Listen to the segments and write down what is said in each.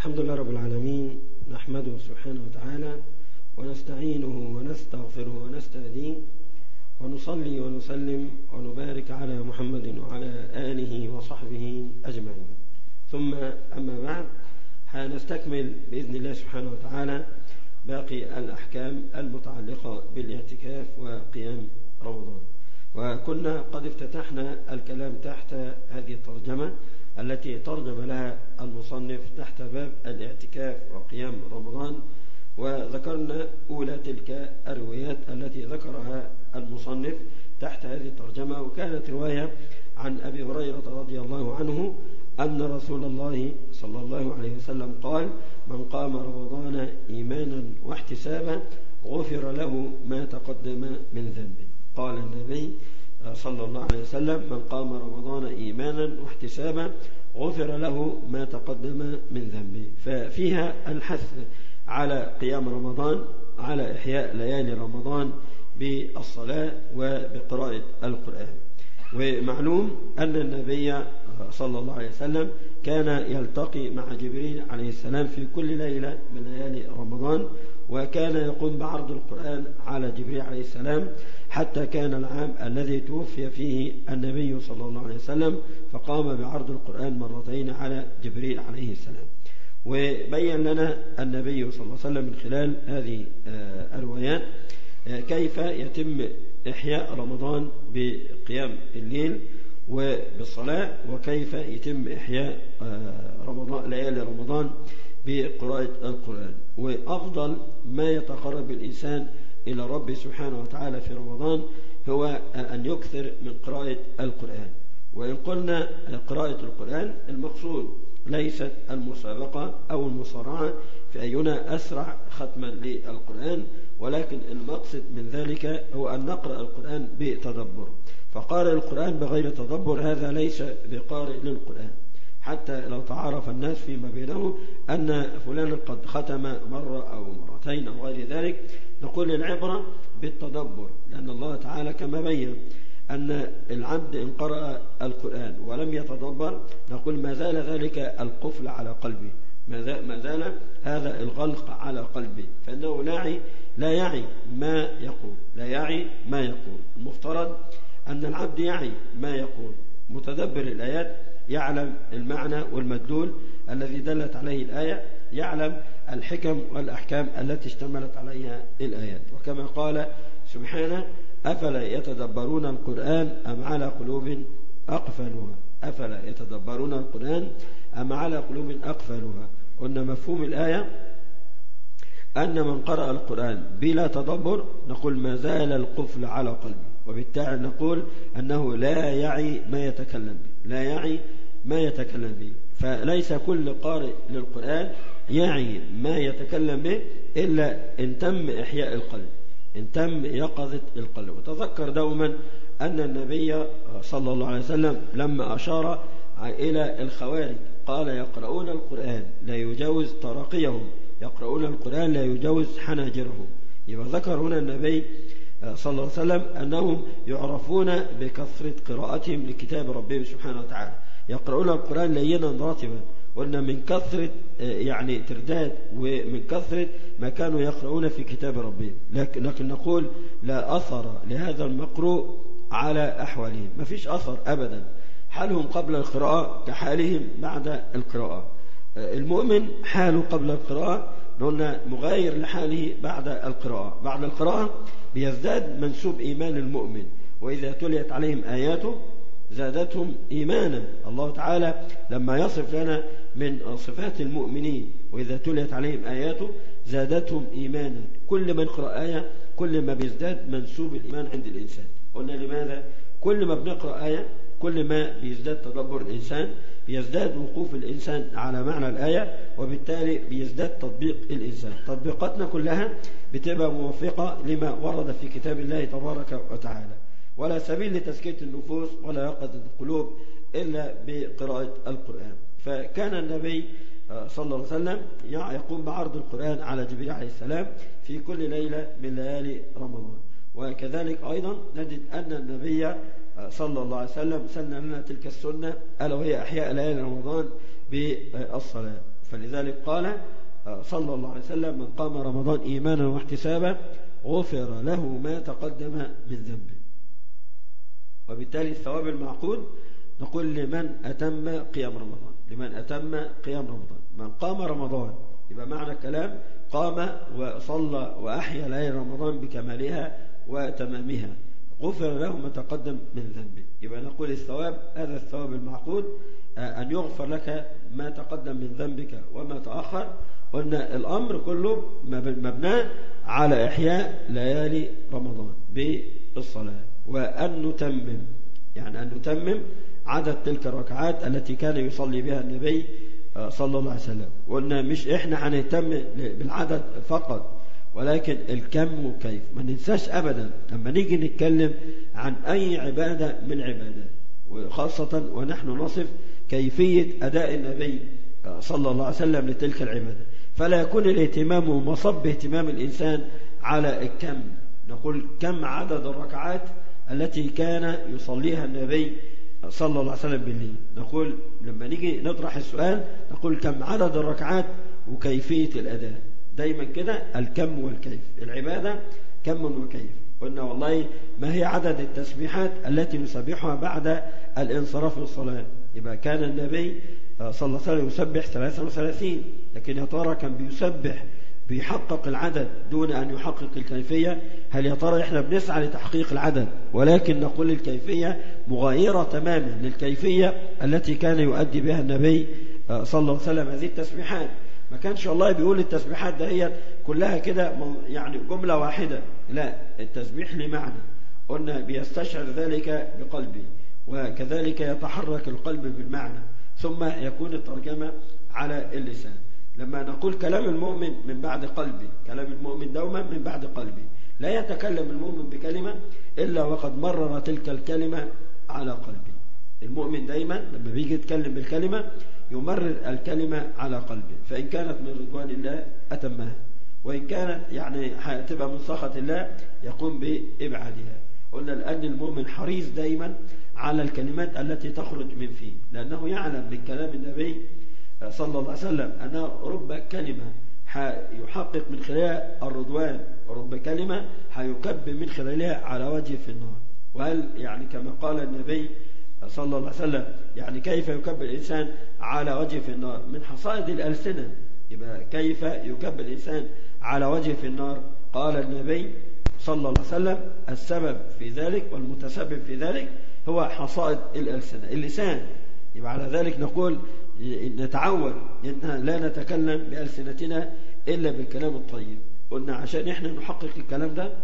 الحمد لله رب العالمين نحمده سبحانه وتعالى ونستعينه ونستغفره ونستهديه ونصلي ونسلم ونبارك على محمد وعلى آله وصحبه أجمعين ثم أما بعد هنستكمل بإذن الله سبحانه وتعالى باقي الأحكام المتعلقة بالاعتكاف وقيام رمضان وكنا قد افتتحنا الكلام تحت هذه الترجمة التي ترجم لها المصنف تحت باب الاعتكاف وقيام رمضان وذكرنا أولى تلك الروايات التي ذكرها المصنف تحت هذه الترجمة وكانت رواية عن أبي هريرة رضي الله عنه أن رسول الله صلى الله عليه وسلم قال من قام رمضان إيمانا واحتسابا غفر له ما تقدم من ذنبه قال النبي صلى الله عليه وسلم من قام رمضان إيمانا واحتسابا غفر له ما تقدم من ذنبه ففيها الحث على قيام رمضان على إحياء ليالي رمضان بالصلاة وبقراءة القرآن ومعلوم أن النبي صلى الله عليه وسلم كان يلتقي مع جبريل عليه السلام في كل ليلة من ليالي رمضان وكان يقوم بعرض القرآن على جبريل عليه السلام حتى كان العام الذي توفي فيه النبي صلى الله عليه وسلم فقام بعرض القرآن مرتين على جبريل عليه السلام وبين لنا النبي صلى الله عليه وسلم من خلال هذه الروايات كيف يتم إحياء رمضان بقيام الليل وبالصلاة وكيف يتم إحياء رمضان ليالي رمضان بقراءة القرآن وأفضل ما يتقرب الإنسان إلى رب سبحانه وتعالى في رمضان هو أن يكثر من قراءة القرآن وإن قلنا قراءة القرآن المقصود ليست المسابقة أو المصارعة في أينا أسرع ختما للقرآن ولكن المقصد من ذلك هو أن نقرأ القرآن بتدبر فقارئ القرآن بغير تدبر هذا ليس بقارئ للقرآن حتى لو تعارف الناس فيما بينهم أن فلان قد ختم مرة أو مرتين أو غير ذلك نقول العبرة بالتدبر لأن الله تعالى كما بين أن العبد إن قرأ القرآن ولم يتدبر نقول ما زال ذلك القفل على قلبه ما زال هذا الغلق على قلبه فإنه لا لا يعي ما يقول لا يعي ما يقول المفترض أن العبد يعي ما يقول متدبر الآيات يعلم المعنى والمدلول الذي دلت عليه الآية يعلم الحكم والأحكام التي اشتملت عليها الآيات وكما قال سبحانه أفلا يتدبرون القرآن أم على قلوب أقفلها أفلا يتدبرون القرآن أم على قلوب أقفلها قلنا مفهوم الآية أن من قرأ القرآن بلا تدبر نقول ما زال القفل على قلبه وبالتالي نقول أنه لا يعي ما يتكلم به لا يعي ما يتكلم به فليس كل قارئ للقرآن يعي ما يتكلم به إلا إن تم إحياء القلب إن تم يقظة القلب وتذكر دوما أن النبي صلى الله عليه وسلم لما أشار إلى الخوارج قال يقرؤون القرآن لا يجاوز تراقيهم يقرؤون القرآن لا يجاوز حناجرهم يبقى ذكر هنا النبي صلى الله عليه وسلم أنهم يعرفون بكثرة قراءتهم لكتاب ربهم سبحانه وتعالى يقرؤون القرآن لينا راتبا قلنا من كثرة يعني ترداد ومن كثرة ما كانوا يقرؤون في كتاب ربهم لكن, لكن نقول لا أثر لهذا المقروء على أحوالهم ما فيش أثر أبدا حالهم قبل القراءة كحالهم بعد القراءة المؤمن حاله قبل القراءة قلنا مغاير لحاله بعد القراءة بعد القراءة بيزداد منسوب إيمان المؤمن وإذا تليت عليهم آياته زادتهم إيمانا الله تعالى لما يصف لنا من صفات المؤمنين وإذا تليت عليهم آياته زادتهم إيمانا كل من قرأ آية كل ما بيزداد منسوب الإيمان عند الإنسان قلنا لماذا كل ما بنقرأ آية كل ما بيزداد تدبر الإنسان بيزداد وقوف الإنسان على معنى الآية وبالتالي بيزداد تطبيق الإنسان تطبيقاتنا كلها بتبقى موافقة لما ورد في كتاب الله تبارك وتعالى ولا سبيل لتزكية النفوس ولا يقظة القلوب إلا بقراءة القرآن فكان النبي صلى الله عليه وسلم يقوم بعرض القرآن على جبريل عليه السلام في كل ليلة من ليالي رمضان وكذلك أيضا نجد أن النبي صلى الله عليه وسلم سن لنا تلك السنة ألا وهي أحياء ليالي رمضان بالصلاة فلذلك قال صلى الله عليه وسلم من قام رمضان إيمانا واحتسابا غفر له ما تقدم من ذنبه وبالتالي الثواب المعقود نقول لمن أتم قيام رمضان لمن أتم قيام رمضان من قام رمضان يبقى معنى الكلام قام وصلى وأحيا ليل رمضان بكمالها وتمامها غفر له ما تقدم من ذنبه يبقى نقول الثواب هذا الثواب المعقود أن يغفر لك ما تقدم من ذنبك وما تأخر قلنا الأمر كله مبناه على إحياء ليالي رمضان بالصلاة وأن نتمم يعني أن نتمم عدد تلك الركعات التي كان يصلي بها النبي صلى الله عليه وسلم قلنا مش إحنا هنهتم بالعدد فقط ولكن الكم وكيف ما ننساش أبدا لما نيجي نتكلم عن أي عبادة من عبادات وخاصة ونحن نصف كيفية أداء النبي صلى الله عليه وسلم لتلك العبادة فلا يكون الاهتمام ومصب اهتمام الإنسان على الكم نقول كم عدد الركعات التي كان يصليها النبي صلى الله عليه وسلم بالليل نقول لما نيجي نطرح السؤال نقول كم عدد الركعات وكيفية الأداء دايما كده الكم والكيف العبادة كم وكيف قلنا والله ما هي عدد التسبيحات التي نسبحها بعد الانصراف من الصلاة يبقى كان النبي صلى الله عليه وسلم يسبح 33 لكن يا ترى كان بيسبح بيحقق العدد دون أن يحقق الكيفية هل يا ترى إحنا بنسعى لتحقيق العدد ولكن نقول الكيفية مغايرة تماما للكيفية التي كان يؤدي بها النبي صلى الله عليه وسلم هذه التسبيحات ما كانش الله بيقول التسبيحات ده هي كلها كده يعني جملة واحدة لا التسبيح لمعنى قلنا بيستشعر ذلك بقلبه وكذلك يتحرك القلب بالمعنى ثم يكون الترجمة على اللسان لما نقول كلام المؤمن من بعد قلبي كلام المؤمن دوما من بعد قلبي لا يتكلم المؤمن بكلمة إلا وقد مرر تلك الكلمة على قلبي المؤمن دايما لما بيجي يتكلم بالكلمة يمرر الكلمة على قلبه فإن كانت من رضوان الله أتمها وإن كانت يعني هتبقى من سخط الله يقوم بإبعادها قلنا لأن المؤمن حريص دايما على الكلمات التي تخرج من فيه لأنه يعلم من كلام النبي صلى الله عليه وسلم أن رب كلمة يحقق من خلالها الرضوان ورب كلمة هيكب من خلالها على وجه في النار وهل يعني كما قال النبي صلى الله عليه وسلم يعني كيف يكب الإنسان على وجه في النار من حصائد الألسنة يبقى كيف يكب الإنسان على وجه في النار قال النبي صلى الله عليه وسلم السبب في ذلك والمتسبب في ذلك هو حصائد الألسنة اللسان يبقى على ذلك نقول نتعود إن لا نتكلم بألسنتنا إلا بالكلام الطيب قلنا عشان إحنا نحقق الكلام ده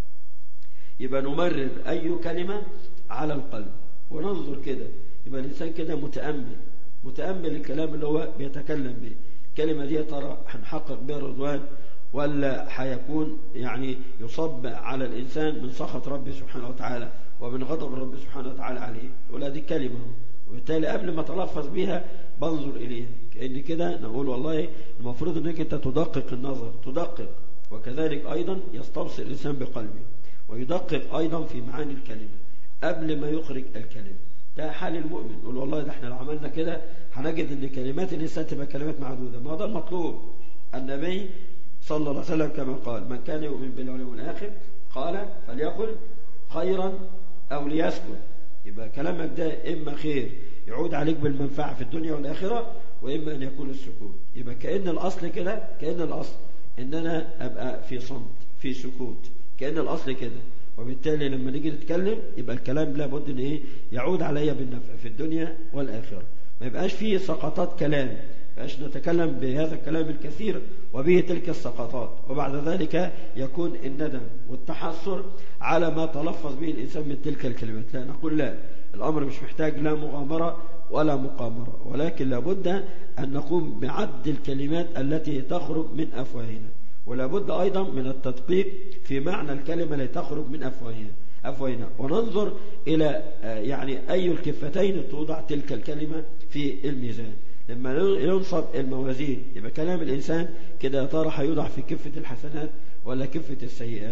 يبقى نمرر أي كلمة على القلب وننظر كده يبقى الإنسان كده متأمل متأمل الكلام اللي هو بيتكلم به الكلمة دي ترى هنحقق بها الرضوان ولا هيكون يعني يصب على الإنسان من سخط ربي سبحانه وتعالى ومن غضب ربي سبحانه وتعالى عليه ولا دي كلمة وبالتالي قبل ما تلفظ بيها بنظر إليها كأن كده نقول والله المفروض أنك أنت تدقق النظر تدقق وكذلك أيضا يستبصر الإنسان بقلبه ويدقق أيضا في معاني الكلمة قبل ما يخرج الكلمة ده حال المؤمن يقول والله ده احنا لو عملنا كده هنجد ان كلمات الانسان تبقى كلمات معدوده ما هو ده المطلوب النبي صلى الله عليه وسلم كما قال من كان يؤمن بالله واليوم الاخر قال فليقل خيرا او ليسكت يبقى كلامك ده اما خير يعود عليك بالمنفعه في الدنيا والاخره واما ان يكون السكوت يبقى كان الاصل كده كان الاصل ان انا ابقى في صمت في سكوت كان الاصل كده وبالتالي لما نيجي نتكلم يبقى الكلام لابد ان ايه يعود عليا بالنفع في الدنيا والاخره ما يبقاش فيه سقطات كلام ما يبقاش نتكلم بهذا الكلام الكثير وبه تلك السقطات وبعد ذلك يكون الندم والتحسر على ما تلفظ به الانسان من تلك الكلمات لا نقول لا الامر مش محتاج لا مغامره ولا مقامره ولكن لابد ان نقوم بعد الكلمات التي تخرج من افواهنا ولا بد أيضا من التدقيق في معنى الكلمة التي تخرج من أفواهنا أفواهنا وننظر إلى يعني أي الكفتين توضع تلك الكلمة في الميزان لما ينصب الموازين يبقى كلام الإنسان كده يا ترى هيوضع في كفة الحسنات ولا كفة السيئات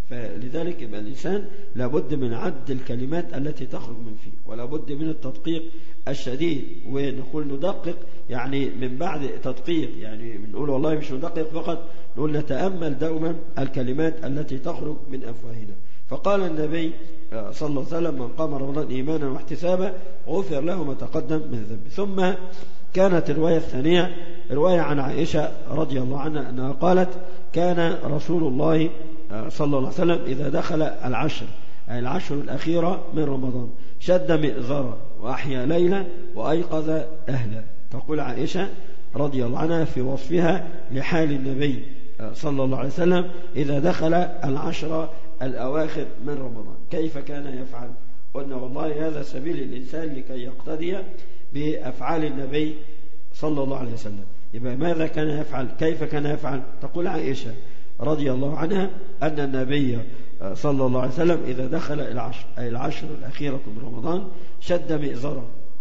فلذلك يبقى الإنسان لابد من عد الكلمات التي تخرج من فيه ولابد من التدقيق الشديد ونقول ندقق يعني من بعد تدقيق يعني بنقول والله مش ندقق فقط نقول نتأمل دوما الكلمات التي تخرج من أفواهنا فقال النبي صلى الله عليه وسلم من قام رمضان إيمانا واحتسابا غفر له ما تقدم من ذنبه ثم كانت الرواية الثانية رواية عن عائشة رضي الله عنها أنها قالت كان رسول الله صلى الله عليه وسلم إذا دخل العشر أي العشر الأخيرة من رمضان شد مئزرا وأحيا ليلة وأيقظ أهلا تقول عائشة رضي الله عنها في وصفها لحال النبي صلى الله عليه وسلم إذا دخل العشر الأواخر من رمضان كيف كان يفعل قلنا والله هذا سبيل الإنسان لكي يقتدي بأفعال النبي صلى الله عليه وسلم يبقى ماذا كان يفعل كيف كان يفعل تقول عائشة رضي الله عنها أن النبي صلى الله عليه وسلم إذا دخل العشر أي العشر الأخيرة من رمضان شد مئزرا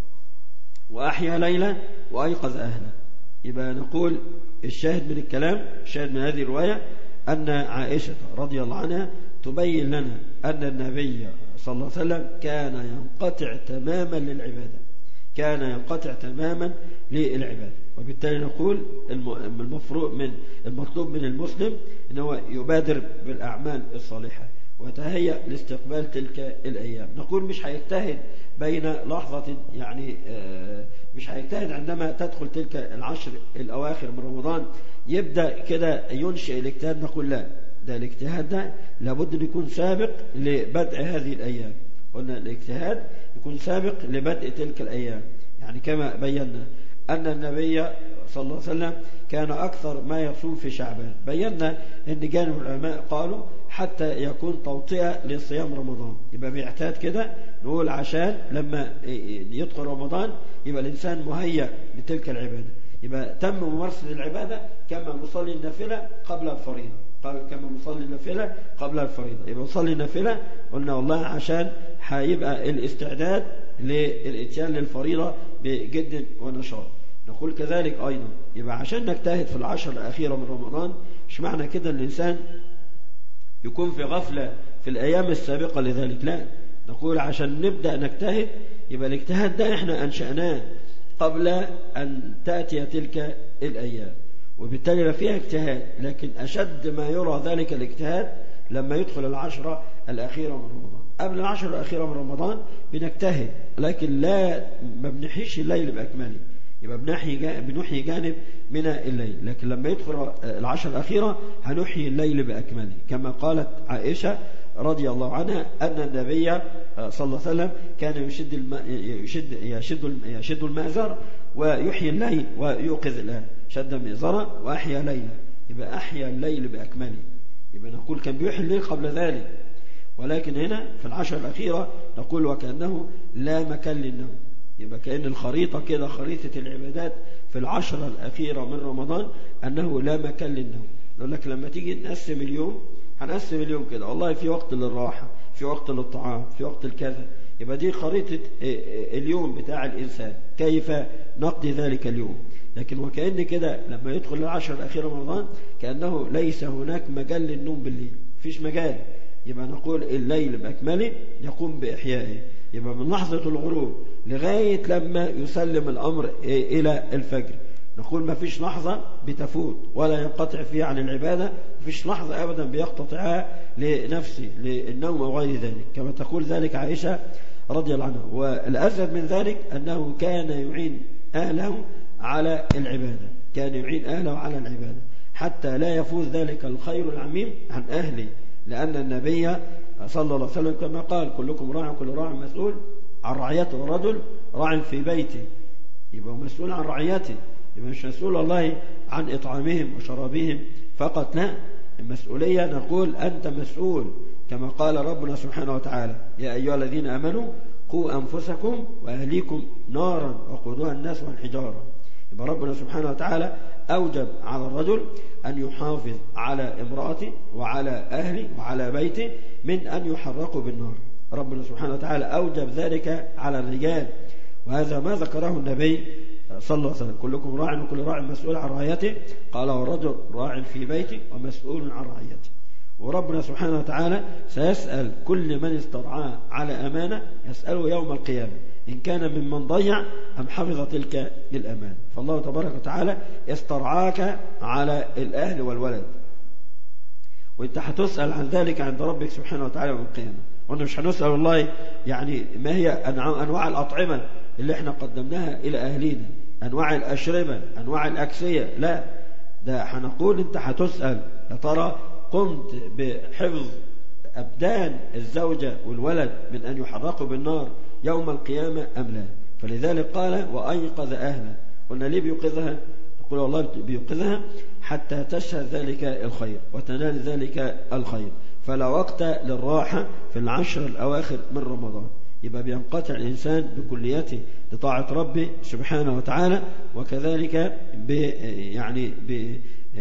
وأحيا ليلة وأيقظ أهله يبقى نقول الشاهد من الكلام الشاهد من هذه الرواية أن عائشة رضي الله عنها تبين لنا أن النبي صلى الله عليه وسلم كان ينقطع تماما للعبادة كان ينقطع تماما للعبادة وبالتالي نقول المفروض من المطلوب من المسلم أنه يبادر بالأعمال الصالحة وتهيأ لاستقبال تلك الأيام نقول مش هيجتهد بين لحظة يعني مش هيجتهد عندما تدخل تلك العشر الأواخر من رمضان يبدأ كده ينشئ الاجتهاد نقول لا ده الاجتهاد ده لابد أن يكون سابق لبدء هذه الأيام قلنا الاجتهاد يكون سابق لبدء تلك الأيام يعني كما بينا أن النبي صلى الله عليه وسلم كان أكثر ما يصوم في شعبان بينا أن جانب العلماء قالوا حتى يكون توطئة لصيام رمضان يبقى بيعتاد كده نقول عشان لما يدخل رمضان يبقى الإنسان مهيأ لتلك العبادة يبقى تم ممارسة العبادة كما نصلي النافلة قبل الفريضة كما نصلي النافلة قبل الفريضة يبقى نصلي النافلة قلنا والله عشان هيبقى الاستعداد للاتيان للفريضة بجد ونشاط نقول كذلك أيضا يبقى عشان نجتهد في العشر الأخيرة من رمضان مش معنى كده الإنسان يكون في غفلة في الأيام السابقة لذلك لا نقول عشان نبدأ نجتهد يبقى الاجتهاد ده احنا أنشأناه قبل أن تأتي تلك الأيام وبالتالي لا فيها اجتهاد لكن أشد ما يرى ذلك الاجتهاد لما يدخل العشرة الأخيرة من رمضان قبل العشرة الأخيرة من رمضان بنجتهد لكن لا ما بنحيش الليل بأكمله يبقى بنحيي بنحيي جانب من الليل لكن لما يدخل العشر الأخيرة هنحيي الليل بأكمله كما قالت عائشة رضي الله عنها أن النبي صلى الله عليه وسلم كان يشد الم... يشد يشد يشد المأزر ويحيي الليل ويوقظ الآن شد مئزرا وأحيا ليلا يبقى أحيا الليل بأكمله يبقى نقول كان بيحيي الليل قبل ذلك ولكن هنا في العشر الأخيرة نقول وكأنه لا مكان للنوم يبقى كأن الخريطة كده خريطة العبادات في العشرة الأخيرة من رمضان أنه لا مكان للنوم نقول لك لما تيجي نقسم اليوم هنقسم اليوم كده والله في وقت للراحة في وقت للطعام في وقت الكذا يبقى دي خريطة اليوم بتاع الإنسان كيف نقضي ذلك اليوم لكن وكأن كده لما يدخل العشر الأخيرة من رمضان كأنه ليس هناك مجال للنوم بالليل فيش مجال يبقى نقول الليل بأكمله يقوم بإحيائه يبقى من لحظة الغروب لغاية لما يسلم الأمر إلى الفجر نقول ما فيش لحظة بتفوت ولا ينقطع فيها عن العبادة ما فيش لحظة أبدا بيقتطعها لنفسه للنوم أو غير ذلك كما تقول ذلك عائشة رضي الله عنها والأزد من ذلك أنه كان يعين أهله على العبادة كان يعين أهله على العبادة حتى لا يفوز ذلك الخير العميم عن أهله لأن النبي صلى الله عليه وسلم كما قال كلكم راع وكل راع مسؤول عن رعيته ورجل راع في بيته يبقى مسؤول عن رعيته يبقى مش مسؤول الله عن إطعامهم وشرابهم فقط لا المسؤولية نقول أنت مسؤول كما قال ربنا سبحانه وتعالى يا أيها الذين آمنوا قوا أنفسكم وأهليكم نارا وقودها الناس والحجارة يبقى ربنا سبحانه وتعالى أوجب على الرجل أن يحافظ على امرأته وعلى أهله وعلى بيته من أن يحرقوا بالنار ربنا سبحانه وتعالى أوجب ذلك على الرجال وهذا ما ذكره النبي صلى الله عليه وسلم كلكم راع وكل راع مسؤول عن رعيته قال والرجل راع في بيته ومسؤول عن رعيته وربنا سبحانه وتعالى سيسأل كل من استرعاه على أمانة يسأله يوم القيامة إن كان ممن ضيع أم حفظ تلك الأمانة فالله تبارك وتعالى استرعاك على الأهل والولد وانت هتسأل عن ذلك عند ربك سبحانه وتعالى يوم القيامة وأنه مش هنسأل الله يعني ما هي أنواع الأطعمة اللي احنا قدمناها إلى أهلينا أنواع الأشربة أنواع الأكسية لا ده هنقول انت هتسأل يا ترى قمت بحفظ أبدان الزوجة والولد من أن يحرقوا بالنار يوم القيامة أم لا فلذلك قال وأيقظ أهله قلنا ليه بيوقظها يقول والله بيوقظها حتى تشهد ذلك الخير وتنال ذلك الخير فلا وقت للراحة في العشر الأواخر من رمضان يبقى بينقطع الإنسان بكليته لطاعة ربه سبحانه وتعالى وكذلك بي يعني بي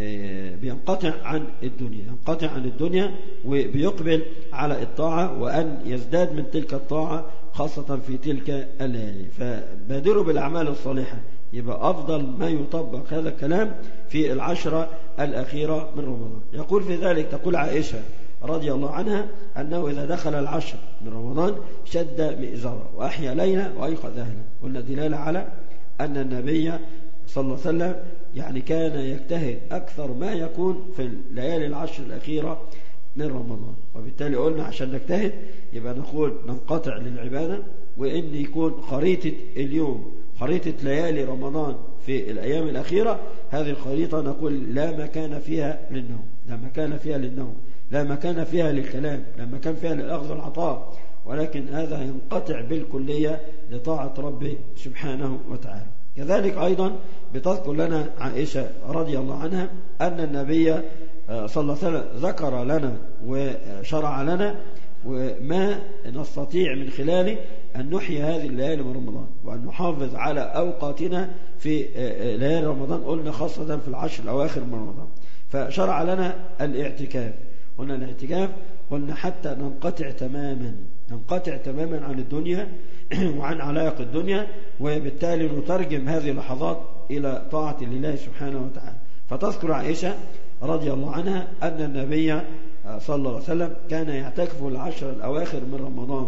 بينقطع عن الدنيا ينقطع عن الدنيا وبيقبل على الطاعة وأن يزداد من تلك الطاعة خاصة في تلك الليالي فبادروا بالأعمال الصالحة يبقى أفضل ما يطبق هذا الكلام في العشرة الأخيرة من رمضان يقول في ذلك تقول عائشة رضي الله عنها أنه إذا دخل العشر من رمضان شد مئزرة وأحيا ليلة وأيقظ أهله قلنا دلالة على أن النبي صلى الله عليه وسلم يعني كان يجتهد أكثر ما يكون في الليالي العشر الأخيرة من رمضان وبالتالي قلنا عشان نجتهد يبقى نقول ننقطع للعبادة وإن يكون خريطة اليوم خريطة ليالي رمضان في الأيام الأخيرة هذه الخريطة نقول لا مكان فيها للنوم لا مكان فيها للنوم لا مكان فيها للكلام لا مكان فيها للأخذ والعطاء ولكن هذا ينقطع بالكلية لطاعة ربه سبحانه وتعالى كذلك أيضا بتذكر لنا عائشة رضي الله عنها أن النبي صلى الله عليه وسلم ذكر لنا وشرع لنا وما نستطيع من خلاله أن نحيي هذه الليالي من رمضان وأن نحافظ على أوقاتنا في ليالي رمضان قلنا خاصة في العشر الأواخر من رمضان فشرع لنا الاعتكاف قلنا الاعتكاف قلنا حتى ننقطع تماما ننقطع تماما عن الدنيا وعن علائق الدنيا وبالتالي نترجم هذه اللحظات إلى طاعة لله سبحانه وتعالى فتذكر عائشة رضي الله عنها أن النبي صلى الله عليه وسلم كان يعتكف العشر الأواخر من رمضان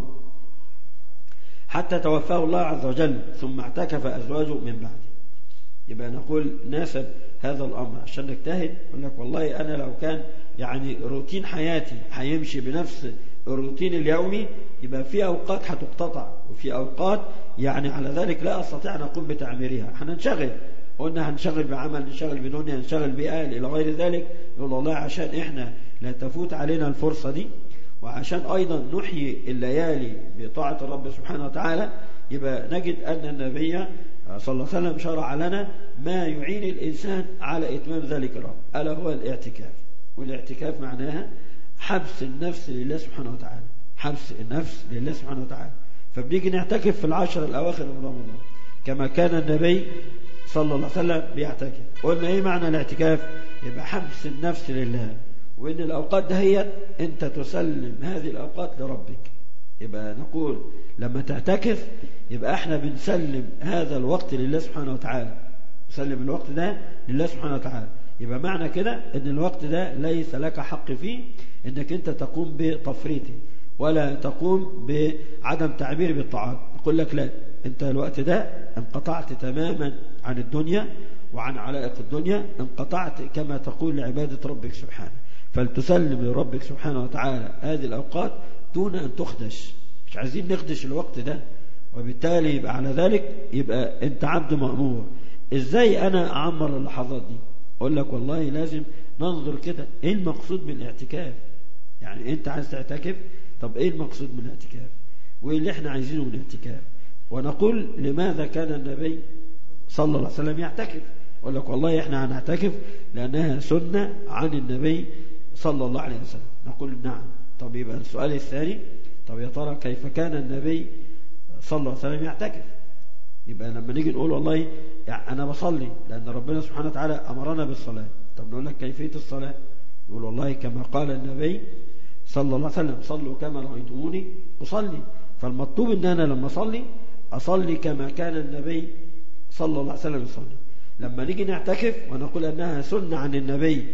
حتى توفاه الله عز وجل ثم اعتكف أزواجه من بعده يبقى نقول ناسب هذا الأمر عشان نجتهد يقول لك والله أنا لو كان يعني روتين حياتي هيمشي بنفس الروتين اليومي يبقى في أوقات هتقتطع وفي أوقات يعني على ذلك لا أستطيع أن أقوم بتعميرها هننشغل قلنا هنشغل بعمل نشغل بدنيا نشغل بأهل إلى غير ذلك يقول الله عشان إحنا لا تفوت علينا الفرصة دي وعشان أيضا نحيي الليالي بطاعة الرب سبحانه وتعالى يبقى نجد أن النبي صلى الله عليه وسلم شرع لنا ما يعين الإنسان على إتمام ذلك الأمر ألا هو الاعتكاف والاعتكاف معناها حبس النفس لله سبحانه وتعالى حبس النفس لله سبحانه وتعالى فبنيجي نعتكف في العشر الأواخر من رمضان كما كان النبي صلى الله عليه وسلم بيعتكف قلنا ايه معنى الاعتكاف يبقى حبس النفس لله وان الاوقات دهيت انت تسلم هذه الاوقات لربك يبقى نقول لما تعتكف يبقى احنا بنسلم هذا الوقت لله سبحانه وتعالى نسلم الوقت ده لله سبحانه وتعالى يبقى معنى كده ان الوقت ده ليس لك حق فيه انك انت تقوم بتفريطه ولا تقوم بعدم تعبير بالطاعات نقول لك لا انت الوقت ده انقطعت تماما عن الدنيا وعن علائق الدنيا انقطعت كما تقول لعبادة ربك سبحانه فلتسلم لربك سبحانه وتعالى هذه الأوقات دون أن تخدش مش عايزين نخدش الوقت ده وبالتالي يبقى على ذلك يبقى انت عبد مأمور ازاي انا اعمر اللحظات دي اقول لك والله لازم ننظر كده ايه المقصود من الاعتكاف يعني انت عايز تعتكف طب ايه المقصود من الاعتكاف وايه اللي احنا عايزينه من الاعتكاف ونقول لماذا كان النبي صلى الله عليه وسلم يعتكف يقول لك والله احنا هنعتكف لانها سنة عن النبي صلى الله عليه وسلم نقول نعم طب يبقى السؤال الثاني طب يا ترى كيف كان النبي صلى الله عليه وسلم يعتكف يبقى لما نيجي نقول والله يعني أنا بصلي لأن ربنا سبحانه وتعالى أمرنا بالصلاة طب نقول لك كيفية الصلاة يقول والله كما قال النبي صلى الله عليه وسلم صلوا كما رأيتموني أصلي فالمطلوب أن أنا لما أصلي أصلي كما كان النبي صلى الله عليه وسلم يصلي لما نيجي نعتكف ونقول أنها سنة عن النبي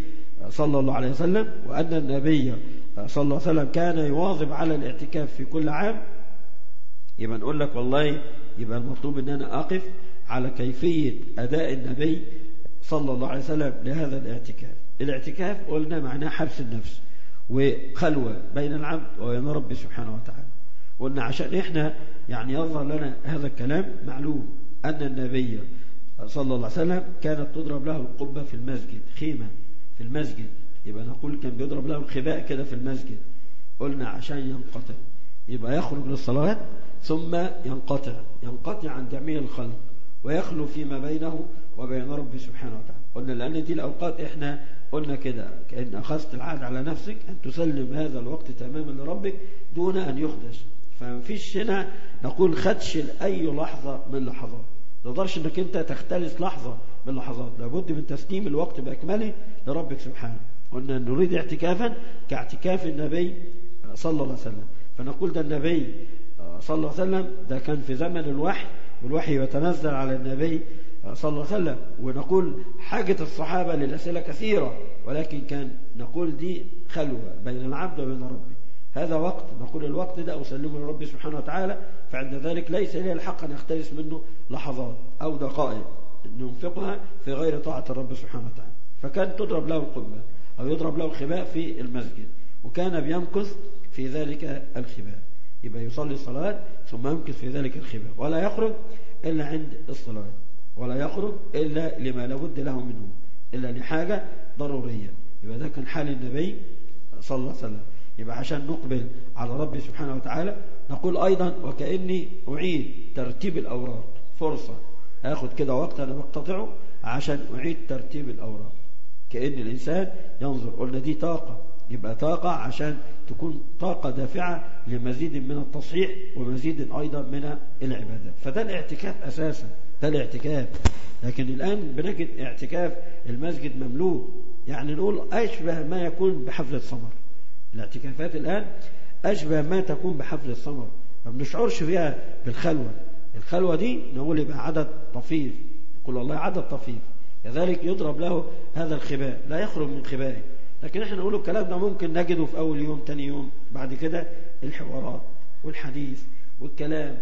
صلى الله عليه وسلم وأن النبي صلى الله عليه وسلم كان يواظب على الاعتكاف في كل عام يبقى نقول لك والله يبقى المطلوب ان انا اقف على كيفية اداء النبي صلى الله عليه وسلم لهذا الاعتكاف الاعتكاف قلنا معناه حبس النفس وخلوة بين العبد وبين رب سبحانه وتعالى قلنا عشان احنا يعني يظهر لنا هذا الكلام معلوم ان النبي صلى الله عليه وسلم كانت تضرب له القبة في المسجد خيمة في المسجد يبقى نقول كان بيضرب له الخباء كده في المسجد قلنا عشان ينقطع يبقى يخرج للصلاة ثم ينقطع ينقطع عن جميع الخلق ويخلو فيما بينه وبين ربه سبحانه وتعالى قلنا لأن دي الأوقات إحنا قلنا كده كأن أخذت العهد على نفسك أن تسلم هذا الوقت تماما لربك دون أن يخدش فمفيش هنا نقول خدش لأي لحظة من لحظات ما تقدرش انك انت تختلس لحظة من لحظات لابد من تسليم الوقت بأكمله لربك سبحانه قلنا نريد اعتكافا كاعتكاف النبي صلى الله عليه وسلم فنقول ده النبي صلى الله عليه وسلم ده كان في زمن الوحي والوحي يتنزل على النبي صلى الله عليه وسلم ونقول حاجة الصحابة للأسئلة كثيرة ولكن كان نقول دي خلوة بين العبد وبين ربه هذا وقت نقول الوقت ده أسلمه لربي سبحانه وتعالى فعند ذلك ليس لي الحق أن أختلس منه لحظات أو دقائق ننفقها في غير طاعة الرب سبحانه وتعالى فكان تضرب له القبة أو يضرب له الخباء في المسجد وكان بيمكث في ذلك الخباء يبقى يصلي الصلاة ثم يمكث في ذلك الخباء ولا يخرج إلا عند الصلاة ولا يخرج إلا لما لابد له منه إلا لحاجة ضرورية يبقى ده كان حال النبي صلى الله عليه وسلم يبقى عشان نقبل على ربي سبحانه وتعالى نقول أيضا وكأني أعيد ترتيب الأوراق فرصة أخذ كده وقت أنا بقتطعه عشان أعيد ترتيب الأوراق كأن الإنسان ينظر قلنا دي طاقة يبقى طاقة عشان تكون طاقة دافعة لمزيد من التصحيح ومزيد أيضا من العبادات فده الاعتكاف أساسا ده الاعتكاف لكن الآن بنجد اعتكاف المسجد مملوء يعني نقول أشبه ما يكون بحفلة سمر الاعتكافات الآن أشبه ما تكون بحفلة سمر ما بنشعرش فيها بالخلوة الخلوة دي نقول يبقى عدد طفيف يقول والله عدد طفيف كذلك يضرب له هذا الخباء لا يخرج من خبائه لكن احنا نقول الكلام ده ممكن نجده في أول يوم تاني يوم بعد كده الحوارات والحديث والكلام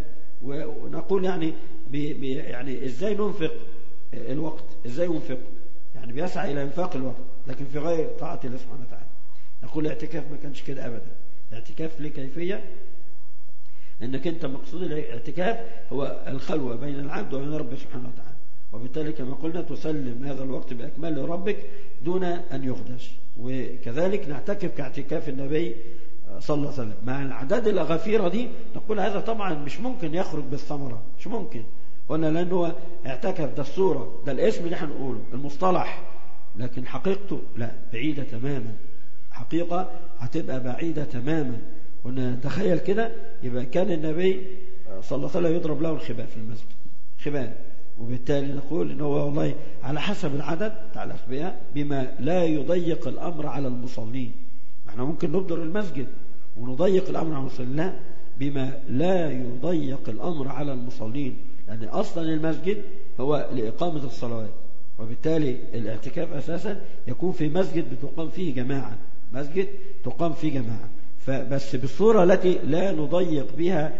ونقول يعني بي بي يعني ازاي ننفق الوقت ازاي ينفق يعني بيسعى الى انفاق الوقت لكن في غير طاعه الله سبحانه وتعالى نقول الاعتكاف ما كانش كده ابدا الاعتكاف له كيفيه انك انت مقصود الاعتكاف هو الخلوه بين العبد وبين ربه سبحانه وتعالى وبالتالي كما قلنا تسلم هذا الوقت باكمل لربك دون ان يخدش وكذلك نعتكف كاعتكاف النبي صلى الله عليه وسلم مع الأعداد الأغفيرة دي نقول هذا طبعا مش ممكن يخرج بالثمرة مش ممكن قلنا لأنه اعتكف ده الصورة ده الاسم اللي هنقوله المصطلح لكن حقيقته لا بعيدة تماما حقيقة هتبقى بعيدة تماما قلنا تخيل كده يبقى كان النبي صلى الله عليه وسلم يضرب له الخباء في المسجد خباء وبالتالي نقول ان هو والله على حسب العدد بتاع الاخبياء بما لا يضيق الامر على المصلين احنا ممكن نبدر المسجد ونضيق الامر على المصلين لا بما لا يضيق الامر على المصلين لان اصلا المسجد هو لاقامه الصلوات وبالتالي الاعتكاف اساسا يكون في مسجد بتقام فيه جماعه مسجد تقام فيه جماعه فبس بالصوره التي لا نضيق بها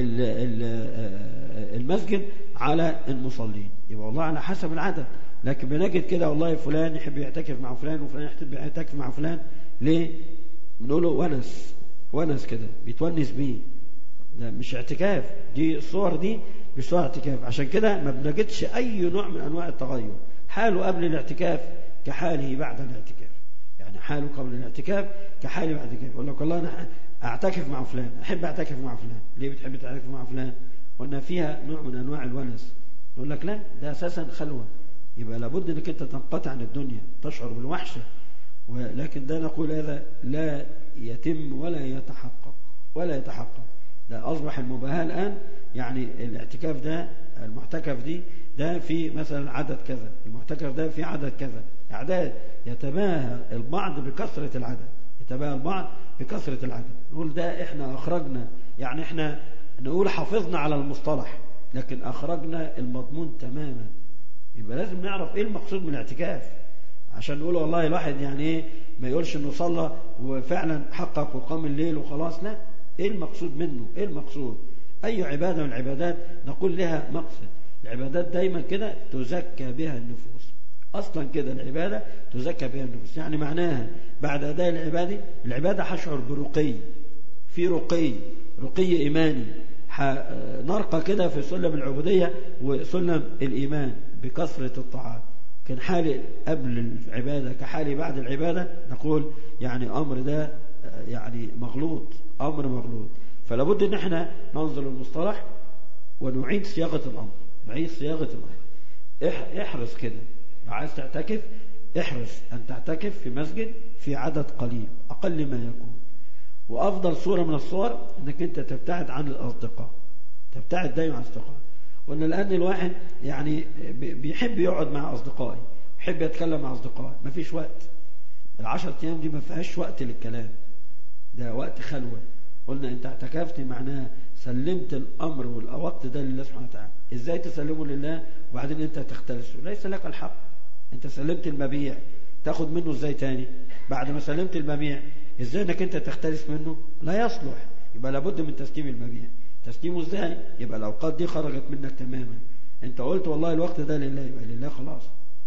المسجد على المصلين يبقى والله على حسب العدد لكن بنجد كده والله فلان يحب يعتكف مع فلان وفلان يحب يعتكف مع فلان ليه بنقول له ونس ونس كده بيتونس بيه ده مش اعتكاف دي الصور دي مش صور اعتكاف عشان كده ما بنجدش اي نوع من انواع التغير حاله قبل الاعتكاف كحاله بعد الاعتكاف يعني حاله قبل الاعتكاف كحاله بعد الاعتكاف يقول لك والله انا اعتكف مع فلان احب اعتكف مع فلان ليه بتحب تعتكف مع فلان قلنا فيها نوع من انواع الونس يقول لك لا ده اساسا خلوه يبقى لابد انك انت تنقطع عن الدنيا تشعر بالوحشه ولكن ده نقول هذا لا يتم ولا يتحقق ولا يتحقق ده أصبح المباهاة الآن يعني الاعتكاف ده المعتكف دي ده في مثلا عدد كذا المعتكف ده في عدد كذا أعداد يتباهى البعض بكثرة العدد يتباهى البعض بكثرة العدد نقول ده احنا أخرجنا يعني احنا نقول حافظنا على المصطلح لكن أخرجنا المضمون تماما يبقى لازم نعرف ايه المقصود من الاعتكاف عشان نقول والله الواحد يعني ايه ما يقولش انه صلى وفعلا حقق وقام الليل وخلاص لا ايه المقصود منه ايه المقصود اي عبادة من العبادات نقول لها مقصد العبادات دايما كده تزكى بها النفوس اصلا كده العبادة تزكى بها النفوس يعني معناها بعد اداء العبادة العبادة هشعر برقي في رقي رقي ايماني نرقى كده في سلم العبودية وسلم الإيمان بكثرة الطاعات كان حالي قبل العبادة كحالي بعد العبادة نقول يعني أمر ده يعني مغلوط أمر مغلوط فلا بد ان احنا ننظر المصطلح ونعيد صياغة الأمر نعيد صياغة الأمر احرص كده لو عايز تعتكف احرص أن تعتكف في مسجد في عدد قليل أقل ما يكون وأفضل صورة من الصور أنك أنت تبتعد عن الأصدقاء تبتعد دايما عن الأصدقاء وأن الآن الواحد يعني بيحب يقعد مع أصدقائي يحب يتكلم مع أصدقائي ما فيش وقت العشر أيام دي ما فيهاش وقت للكلام ده وقت خلوة قلنا أنت اعتكفت معناه سلمت الأمر والوقت ده لله سبحانه وتعالى إزاي تسلمه لله وبعدين أنت تختلسه ليس لك الحق أنت سلمت المبيع تاخد منه إزاي تاني بعد ما سلمت المبيع ازاي انك انت تختلس منه لا يصلح يبقى لابد من تسليم المبيع تسليمه ازاي يبقى الاوقات دي خرجت منك تماما انت قلت والله الوقت ده لله يبقى لله خلاص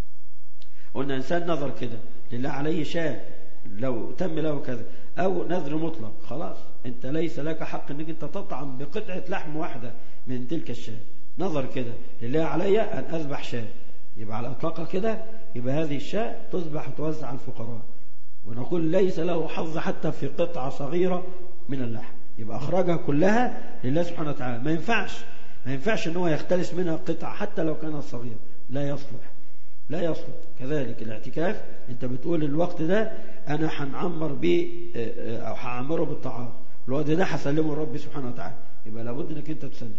قلنا انسان نظر كده لله عليه شاء لو تم له كذا او نذر مطلق خلاص انت ليس لك حق انك انت تطعم بقطعة لحم واحدة من تلك الشاة نظر كده لله علي ان اذبح شاة يبقى على اطلاقها كده يبقى هذه الشاة تذبح وتوزع على الفقراء ونقول ليس له حظ حتى في قطعة صغيرة من اللحم يبقى أخرجها كلها لله سبحانه وتعالى ما ينفعش ما ينفعش ان هو يختلس منها قطعة حتى لو كانت صغيرة لا يصلح لا يصلح كذلك الاعتكاف انت بتقول الوقت ده انا هنعمر بيه او هعمره بالطعام الوقت ده هسلمه ربي سبحانه وتعالى يبقى لابد انك انت تسلم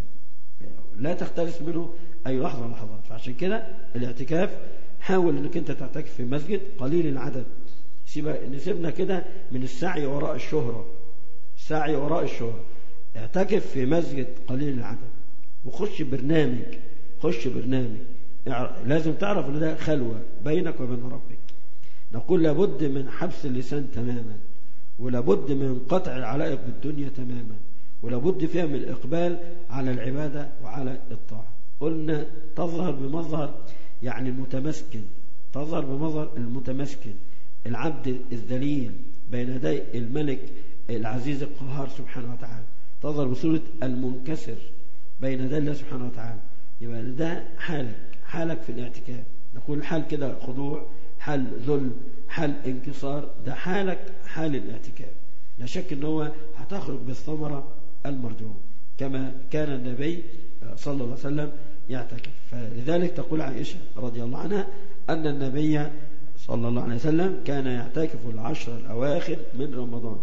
لا تختلس منه اي لحظة لحظات فعشان كده الاعتكاف حاول انك انت تعتكف في مسجد قليل العدد نسيبنا كده من السعي وراء الشهرة السعي وراء الشهرة اعتكف في مسجد قليل العدد وخش برنامج خش برنامج لازم تعرف ان ده خلوة بينك وبين ربك نقول لابد من حبس اللسان تماما ولابد من قطع العلائق بالدنيا تماما ولابد فيها من الإقبال على العبادة وعلى الطاعة قلنا تظهر بمظهر يعني المتمسكن تظهر بمظهر المتمسكن العبد الذليل بين يدي الملك العزيز القهار سبحانه وتعالى تظهر بصورة المنكسر بين يدي الله سبحانه وتعالى يبقى ده حالك حالك في الاعتكاف نقول حال كده خضوع حال ذل حال انكسار ده حالك حال الاعتكاف لا شك ان هو هتخرج بالثمرة المرجوة كما كان النبي صلى الله عليه وسلم يعتكف فلذلك تقول عائشة رضي الله عنها أن النبي صلى الله عليه وسلم كان يعتكف العشر الأواخر من رمضان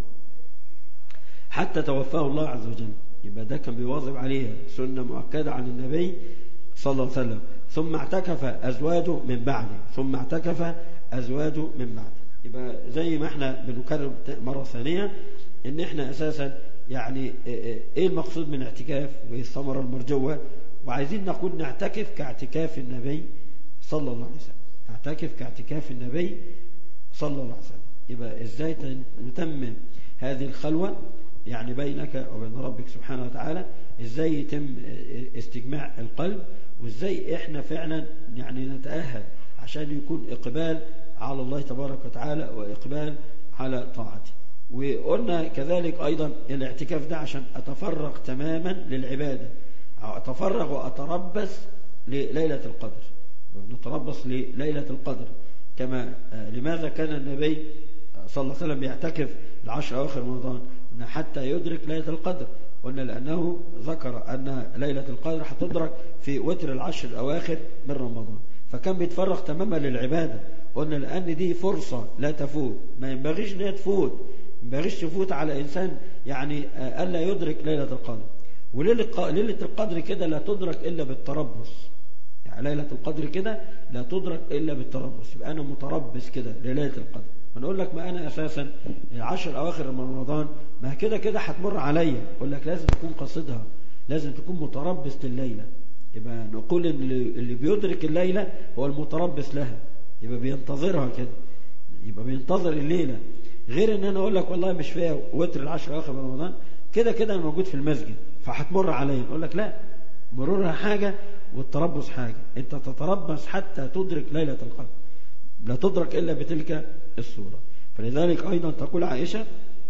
حتى توفاه الله عز وجل يبقى ده كان بيواظب عليها سنة مؤكدة عن النبي صلى الله عليه وسلم ثم اعتكف أزواجه من بعده ثم اعتكف أزواجه من بعده يبقى زي ما احنا بنكرر مرة ثانية ان احنا اساسا يعني ايه المقصود من اعتكاف وايه الثمرة المرجوة وعايزين نقول نعتكف كاعتكاف النبي صلى الله عليه وسلم نعتكف كاعتكاف النبي صلى الله عليه وسلم يبقى ازاي نتمم هذه الخلوة يعني بينك وبين ربك سبحانه وتعالى ازاي يتم استجماع القلب وازاي احنا فعلا يعني نتأهل عشان يكون اقبال على الله تبارك وتعالى واقبال على طاعته وقلنا كذلك ايضا الاعتكاف ده عشان اتفرغ تماما للعبادة اتفرغ واتربص لليلة القدر نتربص لليلة القدر كما لماذا كان النبي صلى الله عليه وسلم يعتكف العشر أواخر رمضان حتى يدرك ليلة القدر قلنا لأنه ذكر أن ليلة القدر هتدرك في وتر العشر الأواخر من رمضان فكان بيتفرغ تماما للعبادة قلنا لأن دي فرصة لا تفوت ما ينبغيش ان هي تفوت ما ينبغيش تفوت على إنسان يعني ألا يدرك ليلة القدر وليلة القدر كده لا تدرك إلا بالتربص يعني ليلة القدر كده لا تدرك إلا بالتربص يبقى أنا متربص كده لليلة القدر ونقول لك ما أنا أساسا العشر أواخر من رمضان ما كده كده هتمر عليا أقول لك لازم تكون قصدها لازم تكون متربص لليلة يبقى نقول إن اللي بيدرك الليلة هو المتربص لها يبقى بينتظرها كده يبقى بينتظر الليلة غير ان انا اقول لك والله مش فيها وتر العشر الاواخر من رمضان كده كده انا موجود في المسجد فهتمر عليا اقول لك لا مرورها حاجة والتربص حاجة انت تتربص حتى تدرك ليلة القدر لا تدرك الا بتلك الصورة فلذلك ايضا تقول عائشة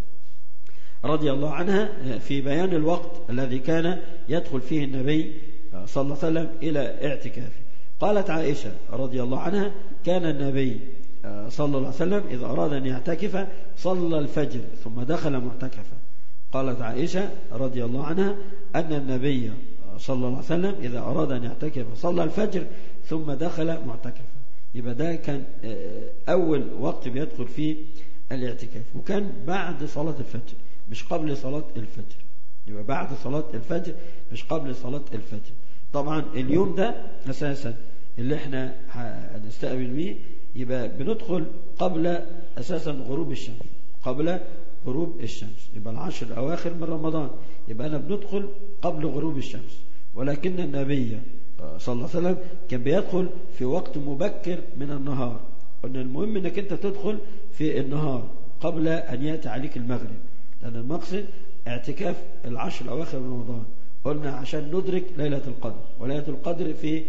رضي الله عنها في بيان الوقت الذي كان يدخل فيه النبي صلى الله عليه وسلم إلى اعتكافه قالت عائشة رضي الله عنها كان النبي صلى الله عليه وسلم إذا أراد أن يعتكف صلى الفجر ثم دخل معتكفا قالت عائشة رضي الله عنها أن النبي صلى الله عليه وسلم إذا أراد أن يعتكف صلى الفجر ثم دخل معتكفا يبقى ده كان أول وقت بيدخل فيه الاعتكاف وكان بعد صلاة الفجر مش قبل صلاة الفجر يبقى بعد صلاة الفجر مش قبل صلاة الفجر طبعا اليوم ده أساسا اللي احنا هنستقبل بيه يبقى بندخل قبل أساسا غروب الشمس قبل غروب الشمس يبقى العشر الأواخر من رمضان يبقى أنا بندخل قبل غروب الشمس ولكن النبي صلى الله عليه وسلم كان بيدخل في وقت مبكر من النهار قلنا المهم انك انت تدخل في النهار قبل ان ياتي عليك المغرب لان المقصد اعتكاف العشر الاواخر من رمضان قلنا عشان ندرك ليله القدر وليله القدر في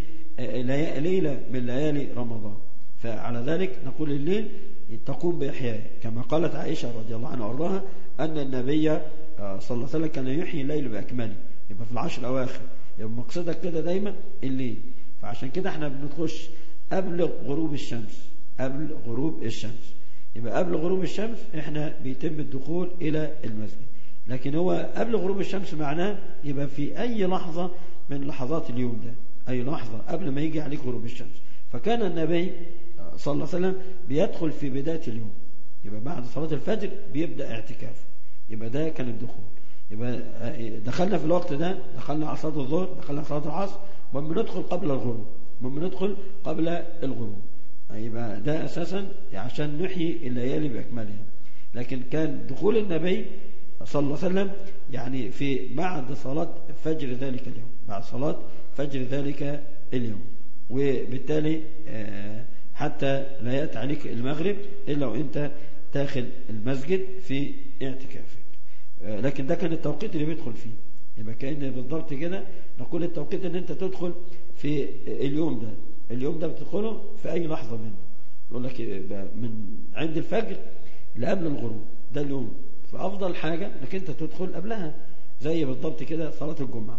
ليله من ليالي رمضان فعلى ذلك نقول الليل تقوم باحيائه كما قالت عائشه رضي الله عنها وارضاها ان النبي صلى الله عليه وسلم كان يحيي الليل باكمله يبقى في العشر الاواخر يبقى مقصدك كده دايما الليل فعشان كده احنا بنخش قبل غروب الشمس قبل غروب الشمس يبقى قبل غروب الشمس احنا بيتم الدخول الى المسجد لكن هو قبل غروب الشمس معناه يبقى في اي لحظة من لحظات اليوم ده اي لحظة قبل ما يجي عليك غروب الشمس فكان النبي صلى الله عليه وسلم بيدخل في بداية اليوم يبقى بعد صلاة الفجر بيبدأ اعتكافه يبقى ده كان الدخول يبقى دخلنا في الوقت ده دخلنا على صلاة الظهر دخلنا على صلاة العصر بندخل قبل الغروب بندخل قبل الغروب يبقى ده أساسا عشان نحيي الليالي بأكملها لكن كان دخول النبي صلى الله عليه وسلم يعني في بعد صلاة فجر ذلك اليوم بعد صلاة فجر ذلك اليوم وبالتالي حتى لا يأتي عليك المغرب إلا وإنت داخل المسجد في اعتكافك لكن ده كان التوقيت اللي بيدخل فيه يبقى كأن بالضبط كده نقول التوقيت ان انت تدخل في اليوم ده اليوم ده بتدخله في اي لحظة منه يقول لك من عند الفجر لقبل الغروب ده اليوم فافضل حاجة انك انت تدخل قبلها زي بالضبط كده صلاة الجمعة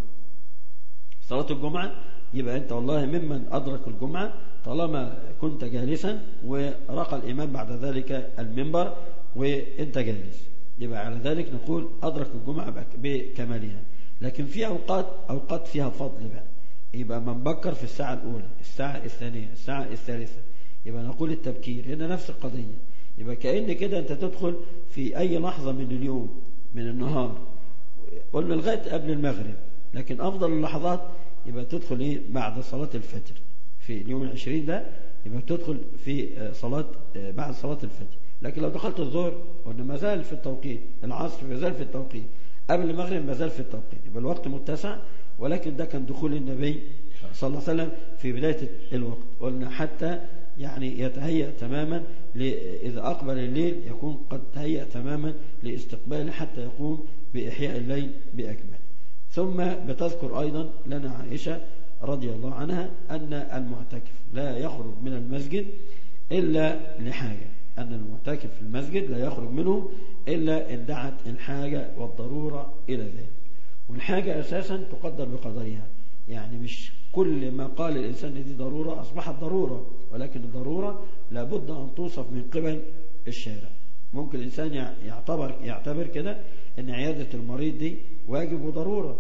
صلاة الجمعة يبقى انت والله ممن ادرك الجمعة طالما كنت جالسا ورقى الامام بعد ذلك المنبر وانت جالس يبقى على ذلك نقول أدرك الجمعة بكمالها لكن في أوقات أوقات فيها فضل بقى يبقى من بكر في الساعة الأولى الساعة الثانية الساعة الثالثة يبقى نقول التبكير هنا نفس القضية يبقى كأن كده أنت تدخل في أي لحظة من اليوم من النهار قلنا لغاية قبل المغرب لكن أفضل اللحظات يبقى تدخل إيه بعد صلاة الفجر في اليوم العشرين ده يبقى تدخل في صلاة بعد صلاة الفجر لكن لو دخلت الظهر قلنا ما زال في التوقيت العصر ما زال في التوقيت قبل المغرب ما زال في التوقيت يبقى الوقت متسع ولكن ده كان دخول النبي صلى الله عليه وسلم في بداية الوقت قلنا حتى يعني يتهيأ تماما إذا أقبل الليل يكون قد تهيأ تماما لاستقباله حتى يقوم بإحياء الليل بأكمله ثم بتذكر أيضا لنا عائشة رضي الله عنها أن المعتكف لا يخرج من المسجد إلا لحاجة أن المعتكف في المسجد لا يخرج منه إلا إن دعت الحاجة والضرورة إلى ذلك والحاجة أساسا تقدر بقدرها يعني مش كل ما قال الإنسان دي ضرورة أصبحت ضرورة ولكن الضرورة لابد أن توصف من قبل الشارع ممكن الإنسان يعتبر يعتبر كده أن عيادة المريض دي واجب وضرورة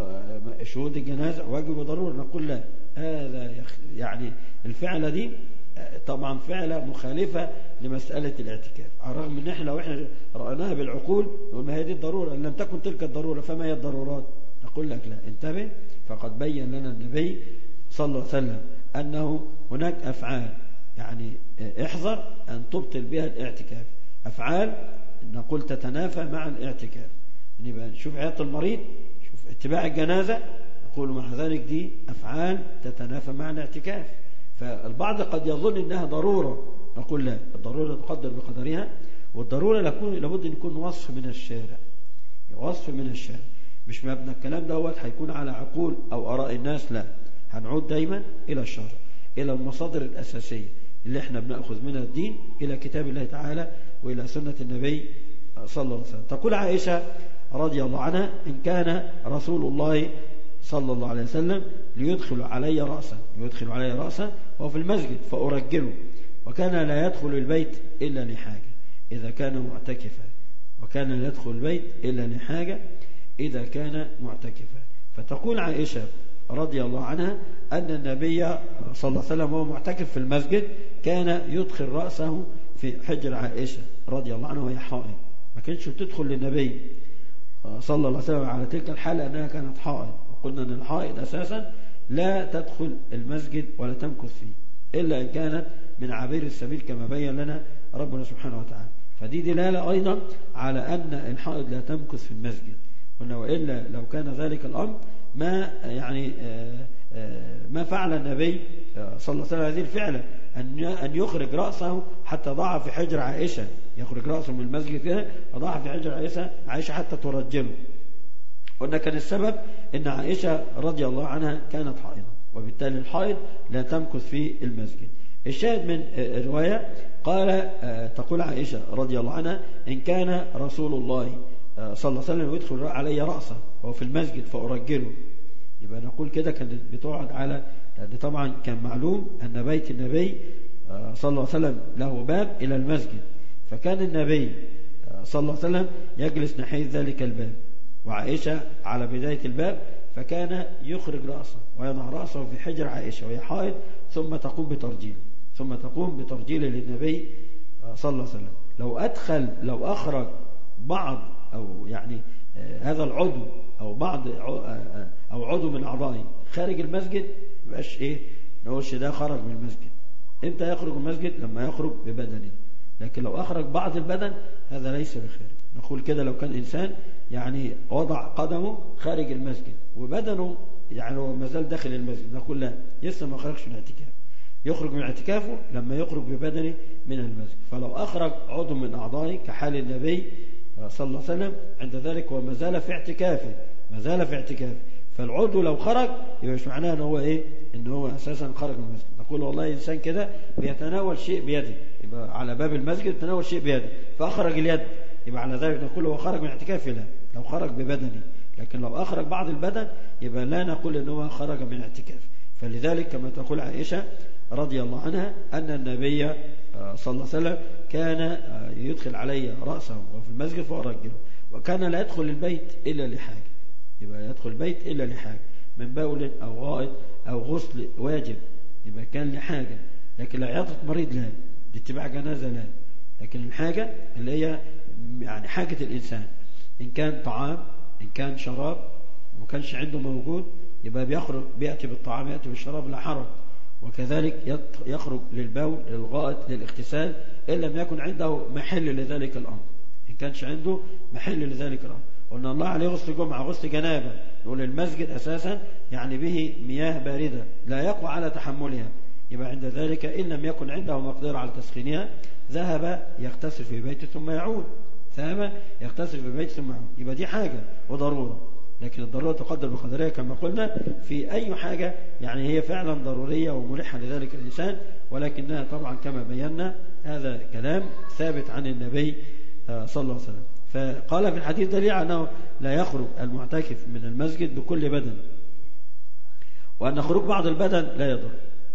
شهود الجنازة واجب وضرورة نقول لا هذا يعني الفعلة دي طبعا فعلة مخالفة لمسألة الاعتكاف على الرغم ان احنا لو احنا رأيناها بالعقول نقول ما هي دي الضرورة ان لم تكن تلك الضرورة فما هي الضرورات نقول لك لا انتبه فقد بين لنا النبي صلى الله عليه وسلم أنه هناك أفعال يعني احذر أن تبطل بها الاعتكاف أفعال نقول تتنافى مع الاعتكاف نبقى نشوف عيادة المريض شوف اتباع الجنازة نقول مع ذلك دي أفعال تتنافى مع الاعتكاف فالبعض قد يظن انها ضرورة نقول لا الضرورة تقدر بقدرها والضرورة لابد ان يكون وصف من الشارع وصف من الشارع مش مبنى الكلام دوت هيكون على عقول او اراء الناس لا هنعود دايما الى الشرع الى المصادر الاساسيه اللي احنا بناخذ منها الدين الى كتاب الله تعالى والى سنه النبي صلى الله عليه وسلم تقول عائشه رضي الله عنها ان كان رسول الله صلى الله عليه وسلم ليدخل علي راسا يدخل علي راسا وهو في المسجد فارجله وكان لا يدخل البيت الا لحاجه اذا كان معتكفا وكان لا يدخل البيت الا لحاجه إذا كان معتكفا فتقول عائشة رضي الله عنها أن النبي صلى الله عليه وسلم وهو معتكف في المسجد كان يدخل رأسه في حجر عائشة رضي الله عنها وهي حائض ما كانش تدخل للنبي صلى الله عليه وسلم على تلك الحالة أنها كانت حائض وقلنا أن الحائض أساسا لا تدخل المسجد ولا تمكث فيه إلا إن كانت من عبير السبيل كما بين لنا ربنا سبحانه وتعالى فدي دلالة أيضا على أن الحائض لا تمكث في المسجد قلنا وإلا لو كان ذلك الأمر ما يعني ما فعل النبي صلى الله عليه وسلم هذه الفعلة أن أن يخرج رأسه حتى ضع في حجر عائشة يخرج رأسه من المسجد كده وضع في حجر عائشة عائشة حتى ترجله قلنا كان السبب أن عائشة رضي الله عنها كانت حائضة وبالتالي الحائض لا تمكث في المسجد الشاهد من الرواية قال تقول عائشة رضي الله عنها إن كان رسول الله صلى الله عليه وسلم يدخل علي رأسه وهو في المسجد فأرجله يبقى نقول كده كانت بتقعد على لأن طبعا كان معلوم أن بيت النبي صلى الله عليه وسلم له باب إلى المسجد فكان النبي صلى الله عليه وسلم يجلس ناحية ذلك الباب وعائشة على بداية الباب فكان يخرج رأسه ويضع رأسه في حجر عائشة وهي حائض ثم تقوم بترجيله ثم تقوم بترجيله للنبي صلى الله عليه وسلم لو أدخل لو أخرج بعض أو يعني هذا العضو أو بعض أو عضو من أعضائه خارج المسجد يبقاش إيه نقولش ده خرج من المسجد إمتى يخرج من المسجد لما يخرج ببدنه لكن لو أخرج بعض البدن هذا ليس بخارج نقول كده لو كان إنسان يعني وضع قدمه خارج المسجد وبدنه يعني هو ما زال داخل المسجد نقول لا لسه ما خرجش من الاعتكاف يخرج من اعتكافه لما يخرج ببدنه من المسجد فلو أخرج عضو من أعضائه كحال النبي صلى الله عليه وسلم عند ذلك هو ما زال في اعتكافه ما زال في اعتكافه فالعضو لو خرج يبقى مش معناه ان هو ايه ان هو اساسا خرج من المسجد نقول والله انسان كده بيتناول شيء بيده يبقى على باب المسجد يتناول شيء بيده فاخرج اليد يبقى على ذلك نقول هو خرج من اعتكافه لا لو خرج ببدنه لكن لو اخرج بعض البدن يبقى لا نقول ان هو خرج من اعتكاف فلذلك كما تقول عائشه رضي الله عنها ان النبي صلى الله عليه وسلم كان يدخل علي رأسه وفي المسجد فأرجله وكان لا يدخل البيت إلا لحاجة يبقى يدخل البيت إلا لحاجة من بول أو غائط أو غسل واجب يبقى كان لحاجة لكن لعياطة مريض لا لاتباع جنازة لا لكن الحاجة اللي هي يعني حاجة الإنسان إن كان طعام إن كان شراب وما كانش عنده موجود يبقى بيخرج بيأتي بالطعام يأتي بالشراب لا حرج وكذلك يخرج للبول للغائط للاغتسال إن لم يكن عنده محل لذلك الأمر إن كانش عنده محل لذلك الأمر قلنا الله عليه غسل جمعة غسل جنابة نقول المسجد أساسا يعني به مياه باردة لا يقوى على تحملها يبقى عند ذلك إن لم يكن عنده مقدرة على تسخينها ذهب يغتسل في بيته ثم يعود ذهب يغتسل في بيته ثم يعود يبقى دي حاجة وضرورة لكن الضرورة تقدر بقدرها كما قلنا في أي حاجة يعني هي فعلا ضرورية وملحة لذلك الإنسان ولكنها طبعا كما بينا هذا كلام ثابت عن النبي صلى الله عليه وسلم فقال في الحديث دليل أنه لا يخرج المعتكف من المسجد بكل بدن وأن خروج بعض البدن لا يضر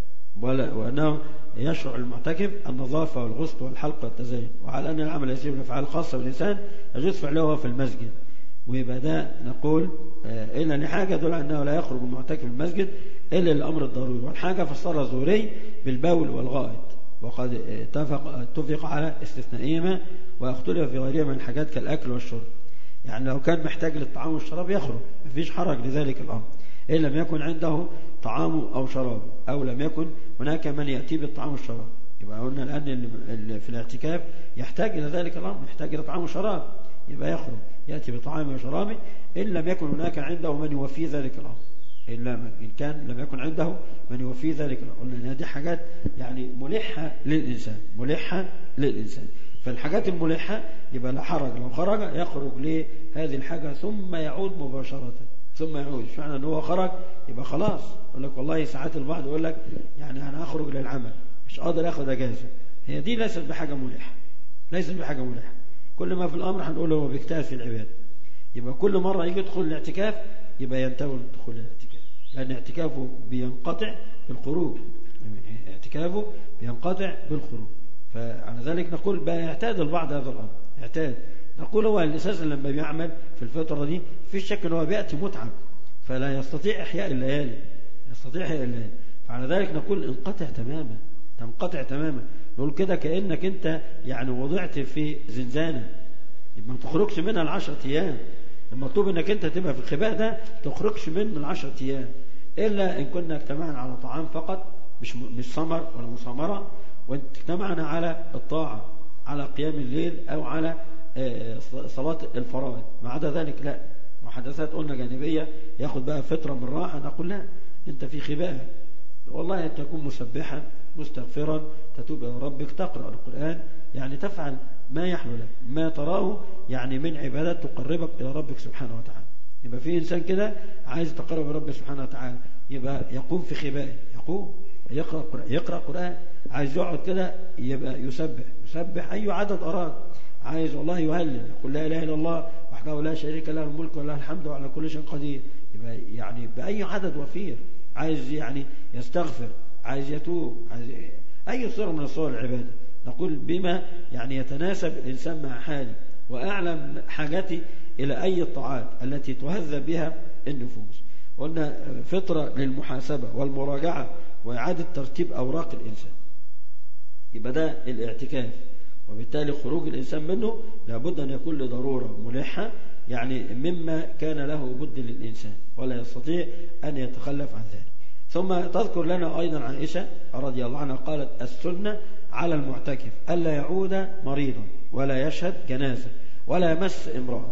وأنه يشرع المعتكف النظافة والغسل والحلق والتزين وعلى أن العمل يسير من الأفعال الخاصة بالإنسان يجوز فعله في المسجد ويبقى ده نقول إلا لحاجة دول أنه لا يخرج المعتكف من المسجد إلا للأمر الضروري والحاجة فسرها الزهري بالبول والغائط وقد اتفق, اتفق على استثنائهما واختلف في غيرها من الحاجات كالأكل والشرب يعني لو كان محتاج للطعام والشراب يخرج مفيش حرج لذلك الأمر إن لم يكن عنده طعام أو شراب أو لم يكن هناك من يأتي بالطعام والشراب يبقى قلنا الآن اللي في الاعتكاف يحتاج إلى ذلك الأمر يحتاج إلى طعام وشراب يبقى يخرج يأتي بطعام وشراب إن لم يكن هناك عنده من يوفي ذلك الأمر إلا إن كان لم يكن عنده من يوفي ذلك قلنا إن دي حاجات يعني ملحة للإنسان ملحة للإنسان فالحاجات الملحة يبقى لا حرج لو خرج يخرج لهذه الحاجة ثم يعود مباشرة ثم يعود مش معنى ان هو خرج يبقى خلاص يقول لك والله ساعات البعض يقول لك يعني انا اخرج للعمل مش قادر اخذ اجازه هي دي ليست بحاجه ملحه ليست بحاجه ملحه كل ما في الامر هنقول هو بيجتهد في العباده يبقى كل مره يجي يدخل الاعتكاف يبقى ينتهي الدخول الاعتكاف لان اعتكافه بينقطع بالخروج يعني اعتكافه بينقطع بالخروج فعلى ذلك نقول بقى يعتاد البعض هذا الامر يعتاد نقول هو الاساس لما بيعمل في الفتره دي في شك ان هو بياتي متعب فلا يستطيع احياء الليالي يستطيع احياء الليالي فعلى ذلك نقول انقطع تماما تنقطع تماما نقول كده كانك انت يعني وضعت في زنزانه يبقى ما تخرجش منها العشرة ايام المطلوب انك انت تبقى في الخباء ده تخرجش منه العشرة ايام الا ان كنا اجتمعنا على طعام فقط مش مش سمر ولا مسامره واجتمعنا على الطاعه على قيام الليل او على صلاة الفرائض ما عدا ذلك لا محادثات قلنا جانبية ياخد بقى فترة من راحة نقول لا انت في خباء والله انت تكون مسبحا مستغفرا تتوب الى ربك تقرأ القرآن يعني تفعل ما يحلو لك ما تراه يعني من عبادات تقربك الى ربك سبحانه وتعالى يبقى في انسان كده عايز يتقرب لربه سبحانه وتعالى يبقى يقوم في خبائه يقوم يقرأ قرآن يقرأ قرآن عايز يقعد كده يبقى يسبح يسبح أي عدد أراد عايز والله يهلل يقول لا اله الا الله وحده لا شريك له الملك وله الحمد وعلى كل شيء قدير يبقى يعني باي عدد وفير عايز يعني يستغفر عايز يتوب عايز اي صوره من صور العباده نقول بما يعني يتناسب الانسان مع حاله واعلم حاجتي الى اي الطاعات التي تهذب بها النفوس قلنا فطره للمحاسبه والمراجعه واعاده ترتيب اوراق الانسان يبقى ده الاعتكاف وبالتالي خروج الإنسان منه لابد أن يكون لضرورة ملحة يعني مما كان له بد للإنسان ولا يستطيع أن يتخلف عن ذلك ثم تذكر لنا أيضا عائشة رضي الله عنها قالت السنة على المعتكف ألا يعود مريضا ولا يشهد جنازة ولا يمس امرأة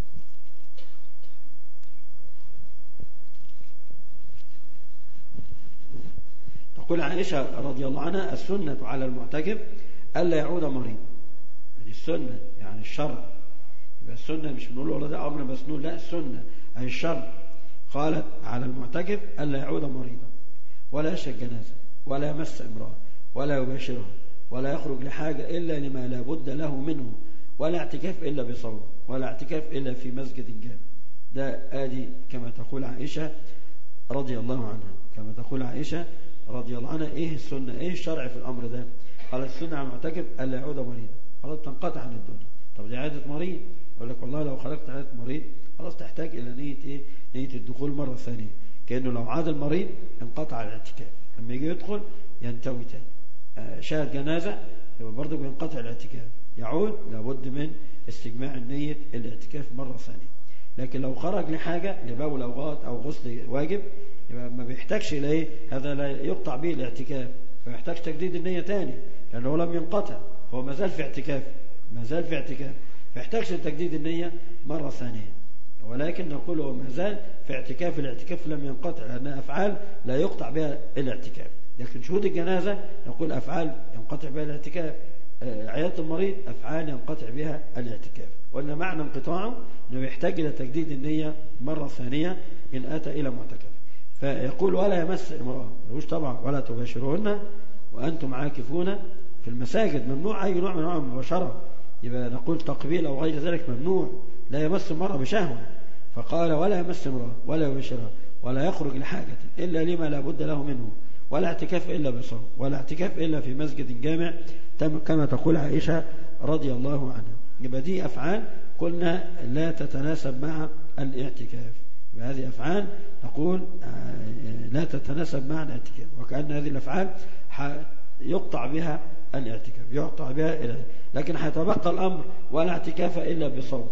تقول عائشة رضي الله عنها السنة على المعتكف ألا يعود مريض دي السنة يعني الشرع يبقى السنة مش بنقول والله ده أمر مسنون لا السنة أي الشرع قالت على المعتكف ألا يعود مريضا ولا يشهد جنازة ولا يمس امرأة ولا يباشرها ولا يخرج لحاجة إلا لما لا بد له منه ولا اعتكاف إلا بصوم ولا اعتكاف إلا في مسجد جامع ده آدي كما تقول عائشة رضي الله عنها كما تقول عائشة رضي الله عنها إيه السنة إيه الشرع في الأمر ده قال السنة على المعتكف ألا يعود مريضا خلاص تنقطع عن الدنيا طب دي عادة مريض يقول لك والله لو خرجت عادة مريض خلاص تحتاج إلى نية إيه نية الدخول مرة ثانية كأنه لو عاد المريض انقطع الاعتكاف لما يجي يدخل ينتوي تاني آه شاهد جنازة يبقى برضه بينقطع الاعتكاف يعود لابد من استجماع النية الاعتكاف مرة ثانية لكن لو خرج لحاجة لبول أو غائط أو غسل واجب يبقى ما بيحتاجش إلى إيه هذا لا يقطع به الاعتكاف فيحتاج تجديد النية تاني لأنه لم ينقطع هو ما زال في اعتكاف ما زال في اعتكاف فيحتاجش تجديد النية مرة ثانية ولكن نقول هو ما زال في اعتكاف الاعتكاف لم ينقطع لأنها أفعال لا يقطع بها الاعتكاف لكن شهود الجنازة نقول أفعال ينقطع بها الاعتكاف عيادة المريض أفعال ينقطع بها الاعتكاف وأن معنى انقطاعه أنه يحتاج إلى تجديد النية مرة ثانية إن أتى إلى معتكف فيقول ولا يمس امرأة ملوش طبعا ولا تباشرهن وأنتم عاكفون في المساجد ممنوع أي نوع من أنواع المباشرة يبقى نقول تقبيل أو غير ذلك ممنوع لا يمس المرأة بشهوة فقال ولا يمس امرأة ولا يباشرها ولا يخرج لحاجة إلا لما لا بد له منه ولا اعتكاف إلا بصوم ولا اعتكاف إلا في مسجد جامع كما تقول عائشة رضي الله عنها يبقى دي أفعال قلنا لا تتناسب مع الاعتكاف هذه أفعال نقول لا تتناسب مع الاعتكاف وكأن هذه الأفعال يقطع بها الاعتكاف يقطع بها إلى لكن هيتبقى الأمر ولا اعتكاف إلا بصوم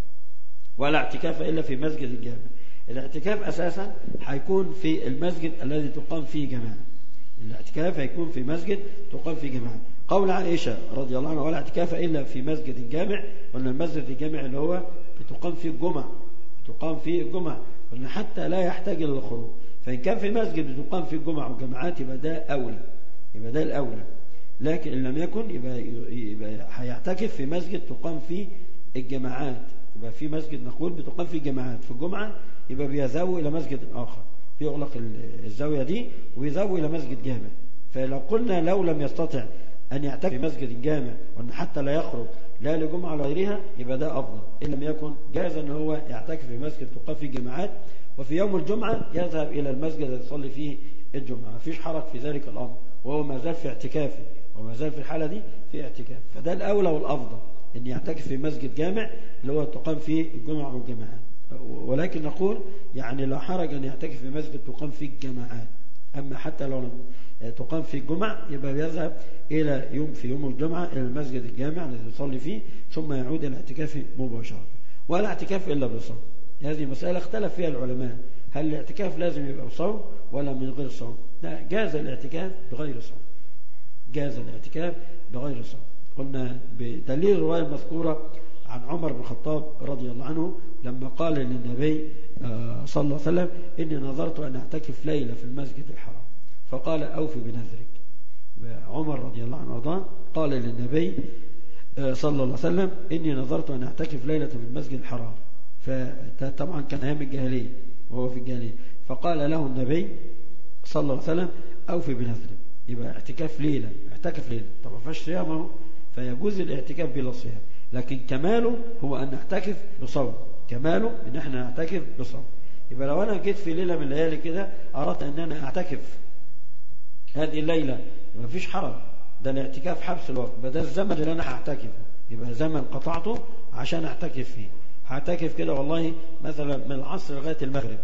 ولا اعتكاف إلا في مسجد الجامع الاعتكاف أساسا هيكون في المسجد الذي تقام فيه جماعة الاعتكاف هيكون في مسجد تقام فيه جماعة قول عائشة رضي الله عنها ولا اعتكاف إلا في مسجد جامع قلنا المسجد الجامع اللي هو بتقام فيه الجمعة تقام فيه الجمعة قلنا حتى لا يحتاج إلى الخروج فإن كان في مسجد بتقام فيه الجمعة والجماعات يبقى ده أولى يبقى ده الأولى لكن إن لم يكن يبقى, يبقى هيعتكف في مسجد تقام فيه الجماعات يبقى في مسجد نقول بتقام فيه الجماعات في الجمعة يبقى بيذهبوا إلى مسجد آخر بيغلق الزاوية دي ويذهبوا إلى مسجد جامع فلو قلنا لو لم يستطع أن يعتكف في مسجد جامع وأن حتى لا يخرج لا لجمعة ولا غيرها يبقى ده أفضل إن لم يكن جاز أن هو يعتكف في مسجد تقام فيه جماعات وفي يوم الجمعة يذهب إلى المسجد الذي يصلي فيه الجمعة ما فيش حرج في ذلك الأمر وهو ما زال في اعتكافه وما زال في الحالة دي في اعتكاف فده الأولى والأفضل أن يعتكف في مسجد جامع اللي هو تقام فيه الجمعة والجماعات ولكن نقول يعني لا حرج أن يعتكف في مسجد تقام فيه الجماعات أما حتى لو تقام في الجمعة يبقى يذهب إلى يوم في يوم الجمعة إلى المسجد الجامع الذي يصلي فيه ثم يعود إلى اعتكافه مباشرة ولا اعتكاف إلا بصوم هذه مسألة اختلف فيها العلماء هل الاعتكاف لازم يبقى بصوم ولا من غير صوم لا جاز الاعتكاف بغير صوم جاز الاعتكاف بغير صوم قلنا بدليل الرواية المذكورة عن عمر بن الخطاب رضي الله عنه لما قال للنبي صلى الله عليه وسلم إني نظرت أن أعتكف ليلة في المسجد الحرام فقال أوفي بنذرك عمر رضي الله عنه وارضاه قال للنبي صلى الله عليه وسلم إني نظرت أن أعتكف ليلة في المسجد الحرام فطبعا كان أيام الجاهلية وهو في الجاهلية فقال له النبي صلى الله عليه وسلم أوفي بنذرك يبقى اعتكاف ليلة اعتكف ليلة طب ما فيهاش صيام اهو فيجوز الاعتكاف بلا صيام لكن كماله هو أن نعتكف بصوم كماله ان احنا نعتكف بصوم يبقى لو انا جيت في ليله من الليالي كده اردت ان انا اعتكف هذه الليله ما فيش حرج ده الاعتكاف حبس الوقت يبقى ده الزمن اللي انا هعتكفه يبقى زمن قطعته عشان اعتكف فيه هعتكف كده والله مثلا من العصر لغايه المغرب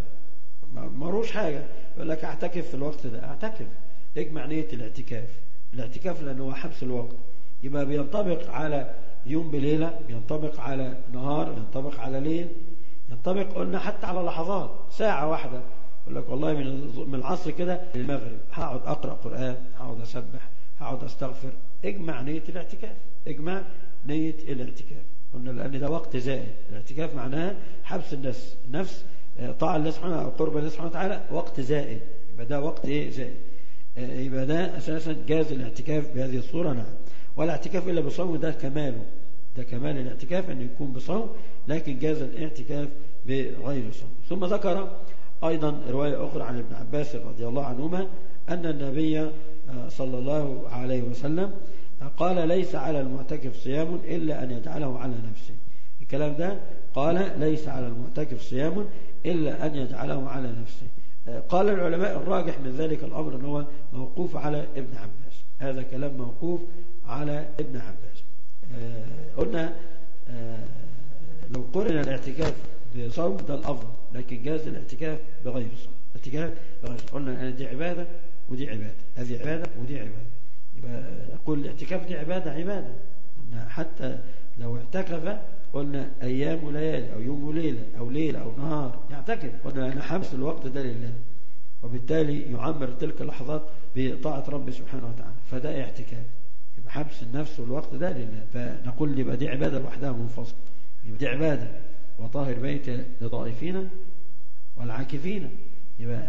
مروش حاجه يقول لك اعتكف في الوقت ده اعتكف اجمع نيه الاعتكاف الاعتكاف لانه هو حبس الوقت يبقى بينطبق على يوم بليلة ينطبق على نهار ينطبق على ليل ينطبق قلنا حتى على لحظات ساعة واحدة يقول لك والله من من العصر كده للمغرب هقعد أقرأ قرآن هقعد أسبح هقعد أستغفر اجمع نية الاعتكاف اجمع نية الاعتكاف قلنا لأن ده وقت زائد الاعتكاف معناها حبس النفس النفس طاعة الله سبحانه أو قرب الله سبحانه وتعالى وقت زائد يبقى ده وقت إيه زائد يبقى ده أساسا جاز الاعتكاف بهذه الصورة نعم ولا اعتكاف إلا بصوم ده كماله ده كمال الاعتكاف أن يكون بصوم لكن جاز الاعتكاف بغير صوم ثم ذكر أيضا رواية أخرى عن ابن عباس رضي الله عنهما أن النبي صلى الله عليه وسلم قال ليس على المعتكف صيام إلا أن يجعله على نفسه الكلام ده قال ليس على المعتكف صيام إلا أن يجعله على نفسه قال العلماء الراجح من ذلك الأمر أنه موقوف على ابن عباس هذا كلام موقوف على ابن عباس آه قلنا آه لو قرن الاعتكاف بصوم ده الأفضل لكن جاز الاعتكاف بغير صوم الاعتكاف بغير صوم قلنا دي عبادة ودي عبادة هذه عبادة ودي عبادة يبقى نقول الاعتكاف دي عبادة عبادة قلنا حتى لو اعتكف قلنا أيام وليالي أو يوم وليلة أو ليلة أو نهار يعتكف قلنا أنا حبس الوقت ده لله وبالتالي يعمر تلك اللحظات بطاعة رب سبحانه وتعالى فده اعتكاف يبقى حبس النفس والوقت ده لله فنقول يبقى دي عبادة لوحدها منفصلة يبقى دي عبادة وطاهر بيت لطائفين والعاكفين يبقى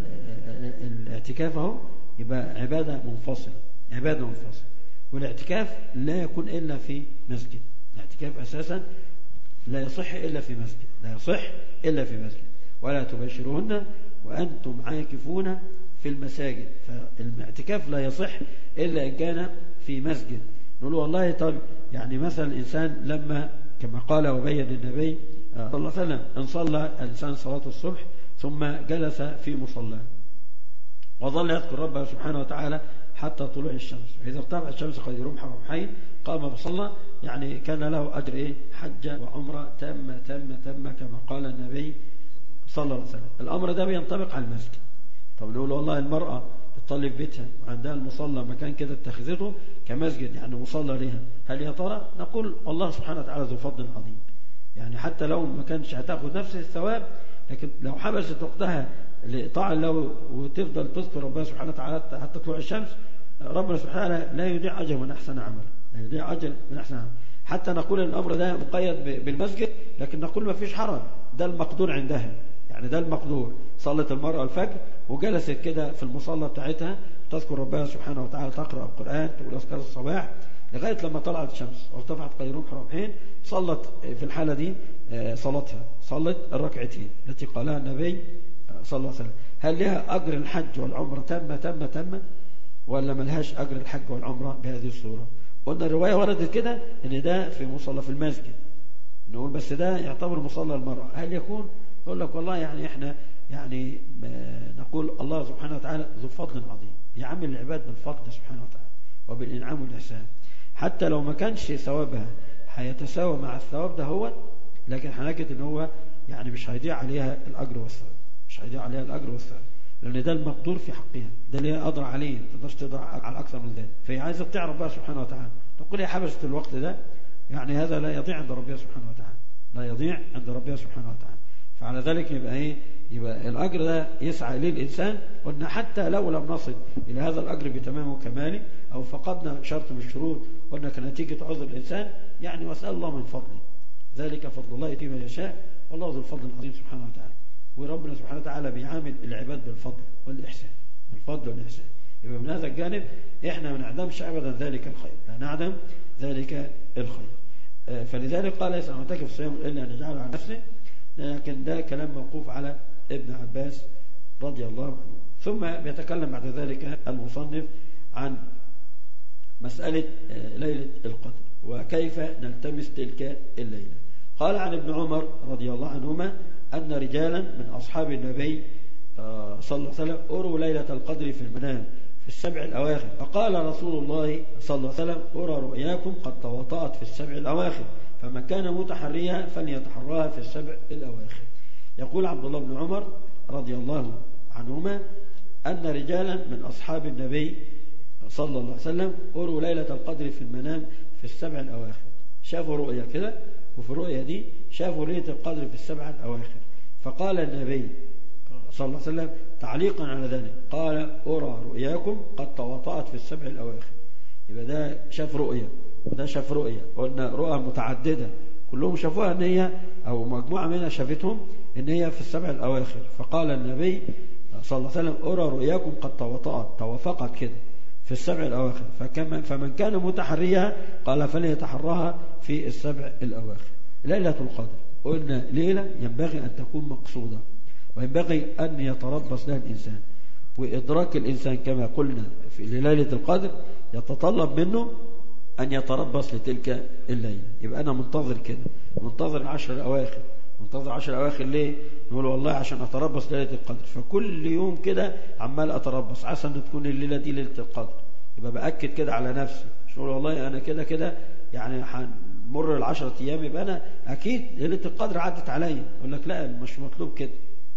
الاعتكاف اهو يبقى عبادة منفصلة عبادة منفصلة والاعتكاف لا يكون إلا في مسجد الاعتكاف أساسا لا يصح إلا في مسجد لا يصح إلا في مسجد ولا تباشرون وأنتم عاكفون في المساجد فالاعتكاف لا يصح إلا إن كان في مسجد نقول والله طب يعني مثلا الإنسان لما كما قال وبين النبي صلى الله عليه وسلم إن صلى الإنسان صلاة الصبح ثم جلس في مصلاه وظل يذكر ربه سبحانه وتعالى حتى طلوع الشمس فإذا ارتفعت الشمس قد رمح رمحين قام بصلى يعني كان له أجر إيه حجة وعمرة تامة تامة تامة كما قال النبي صلى الله عليه وسلم الأمر ده بينطبق على المسجد طب نقول والله المرأة بتصلي في بيتها وعندها المصلى مكان كده اتخذته كمسجد يعني مصلى لها هل يا ترى نقول الله سبحانه وتعالى ذو فضل عظيم يعني حتى لو ما كانش هتاخد نفس الثواب لكن لو حبست وقتها لطاعة الله وتفضل تذكر ربنا سبحانه وتعالى حتى طلوع الشمس ربنا سبحانه لا يضيع أجر من أحسن عمل لا يضيع أجر من أحسن عمل حتى نقول ان الأمر ده مقيد بالمسجد لكن نقول ما فيش حرج ده المقدور عندها يعني ده المقدور صلت المرأة الفجر وجلست كده في المصلى بتاعتها تذكر ربها سبحانه وتعالى تقرأ القرآن تقول أذكار الصباح لغاية لما طلعت الشمس وارتفعت قيروم حرمحين صلت في الحالة دي صلاتها صلت الركعتين التي قالها النبي صلى الله عليه وسلم هل لها أجر الحج والعمرة تم تم تم ولا ملهاش أجر الحج والعمرة بهذه الصورة قلنا الرواية وردت كده ان ده في مصلى في المسجد نقول بس ده يعتبر مصلى المرأة هل يكون يقول لك والله يعني احنا يعني نقول الله سبحانه وتعالى ذو فضل عظيم يعمل العباد بالفضل سبحانه وتعالى وبالإنعام والإحسان حتى لو ما كانش ثوابها هيتساوى مع الثواب ده هو لكن هنجد ان هو يعني مش هيضيع عليها الأجر والثواب مش هيضيع عليها الأجر والثواب لأن ده المقدور في حقها ده اللي قدر عليه ما تقدرش تقدر على أكثر من ذلك فهي عايزة تعرف بقى سبحانه وتعالى تقول يا حبست الوقت ده يعني هذا لا يضيع عند ربها سبحانه وتعالى لا يضيع عند ربها سبحانه وتعالى فعلى ذلك يبقى ايه يبقى الأجر ده يسعى إليه الإنسان قلنا حتى لو لم نصل إلى هذا الأجر بتمامه وكماله أو فقدنا شرط من الشروط قلنا كنتيجة عذر الإنسان يعني واسأل الله من فضله ذلك فضل الله يتيم من يشاء والله ذو الفضل العظيم سبحانه وتعالى وربنا سبحانه وتعالى بيعامل العباد بالفضل والإحسان بالفضل والإحسان يبقى من هذا الجانب إحنا ما نعدمش أبدا ذلك الخير لا نعدم ذلك الخير فلذلك قال ليس معتكف الصيام إلا أن يجعله على نفسه لكن ده كلام موقوف على ابن عباس رضي الله عنه ثم بيتكلم بعد ذلك المصنف عن مسألة ليلة القدر وكيف نلتمس تلك الليلة قال عن ابن عمر رضي الله عنهما أن رجالا من أصحاب النبي صلى الله عليه وسلم أروا ليلة القدر في المنام في السبع الأواخر فقال رسول الله صلى الله عليه وسلم أرى رؤياكم قد تواطأت في السبع الأواخر فمن كان متحريها فليتحراها في السبع الأواخر يقول عبد الله بن عمر رضي الله عنهما أن رجالا من أصحاب النبي صلى الله عليه وسلم أروا ليلة القدر في المنام في السبع الأواخر شافوا رؤيا كده وفي الرؤيا دي شافوا ليلة القدر في السبع الأواخر فقال النبي صلى الله عليه وسلم تعليقا على ذلك قال أرى رؤياكم قد تواطأت في السبع الأواخر يبقى ده شاف رؤيا وده شاف رؤيا قلنا رؤى متعددة كلهم شافوها ان هي او مجموعة منها شافتهم ان هي في السبع الاواخر فقال النبي صلى الله عليه وسلم ارى رؤياكم قد توطأت توافقت كده في السبع الاواخر فكما فمن كان متحريها قال فليتحرها في السبع الاواخر ليلة القدر قلنا ليلة ينبغي ان تكون مقصودة وينبغي ان يتربص لها الانسان وادراك الانسان كما قلنا في ليلة القدر يتطلب منه أن يتربص لتلك الليلة يبقى أنا منتظر كده منتظر العشر الأواخر منتظر العشر الأواخر ليه نقول والله عشان أتربص ليلة القدر فكل يوم كده عمال أتربص عسى أن تكون الليلة دي ليلة القدر يبقى بأكد كده على نفسي مش نقول والله أنا كده كده يعني هنمر العشرة أيام يبقى أنا أكيد ليلة القدر عدت عليا يقول لك لا مش مطلوب كده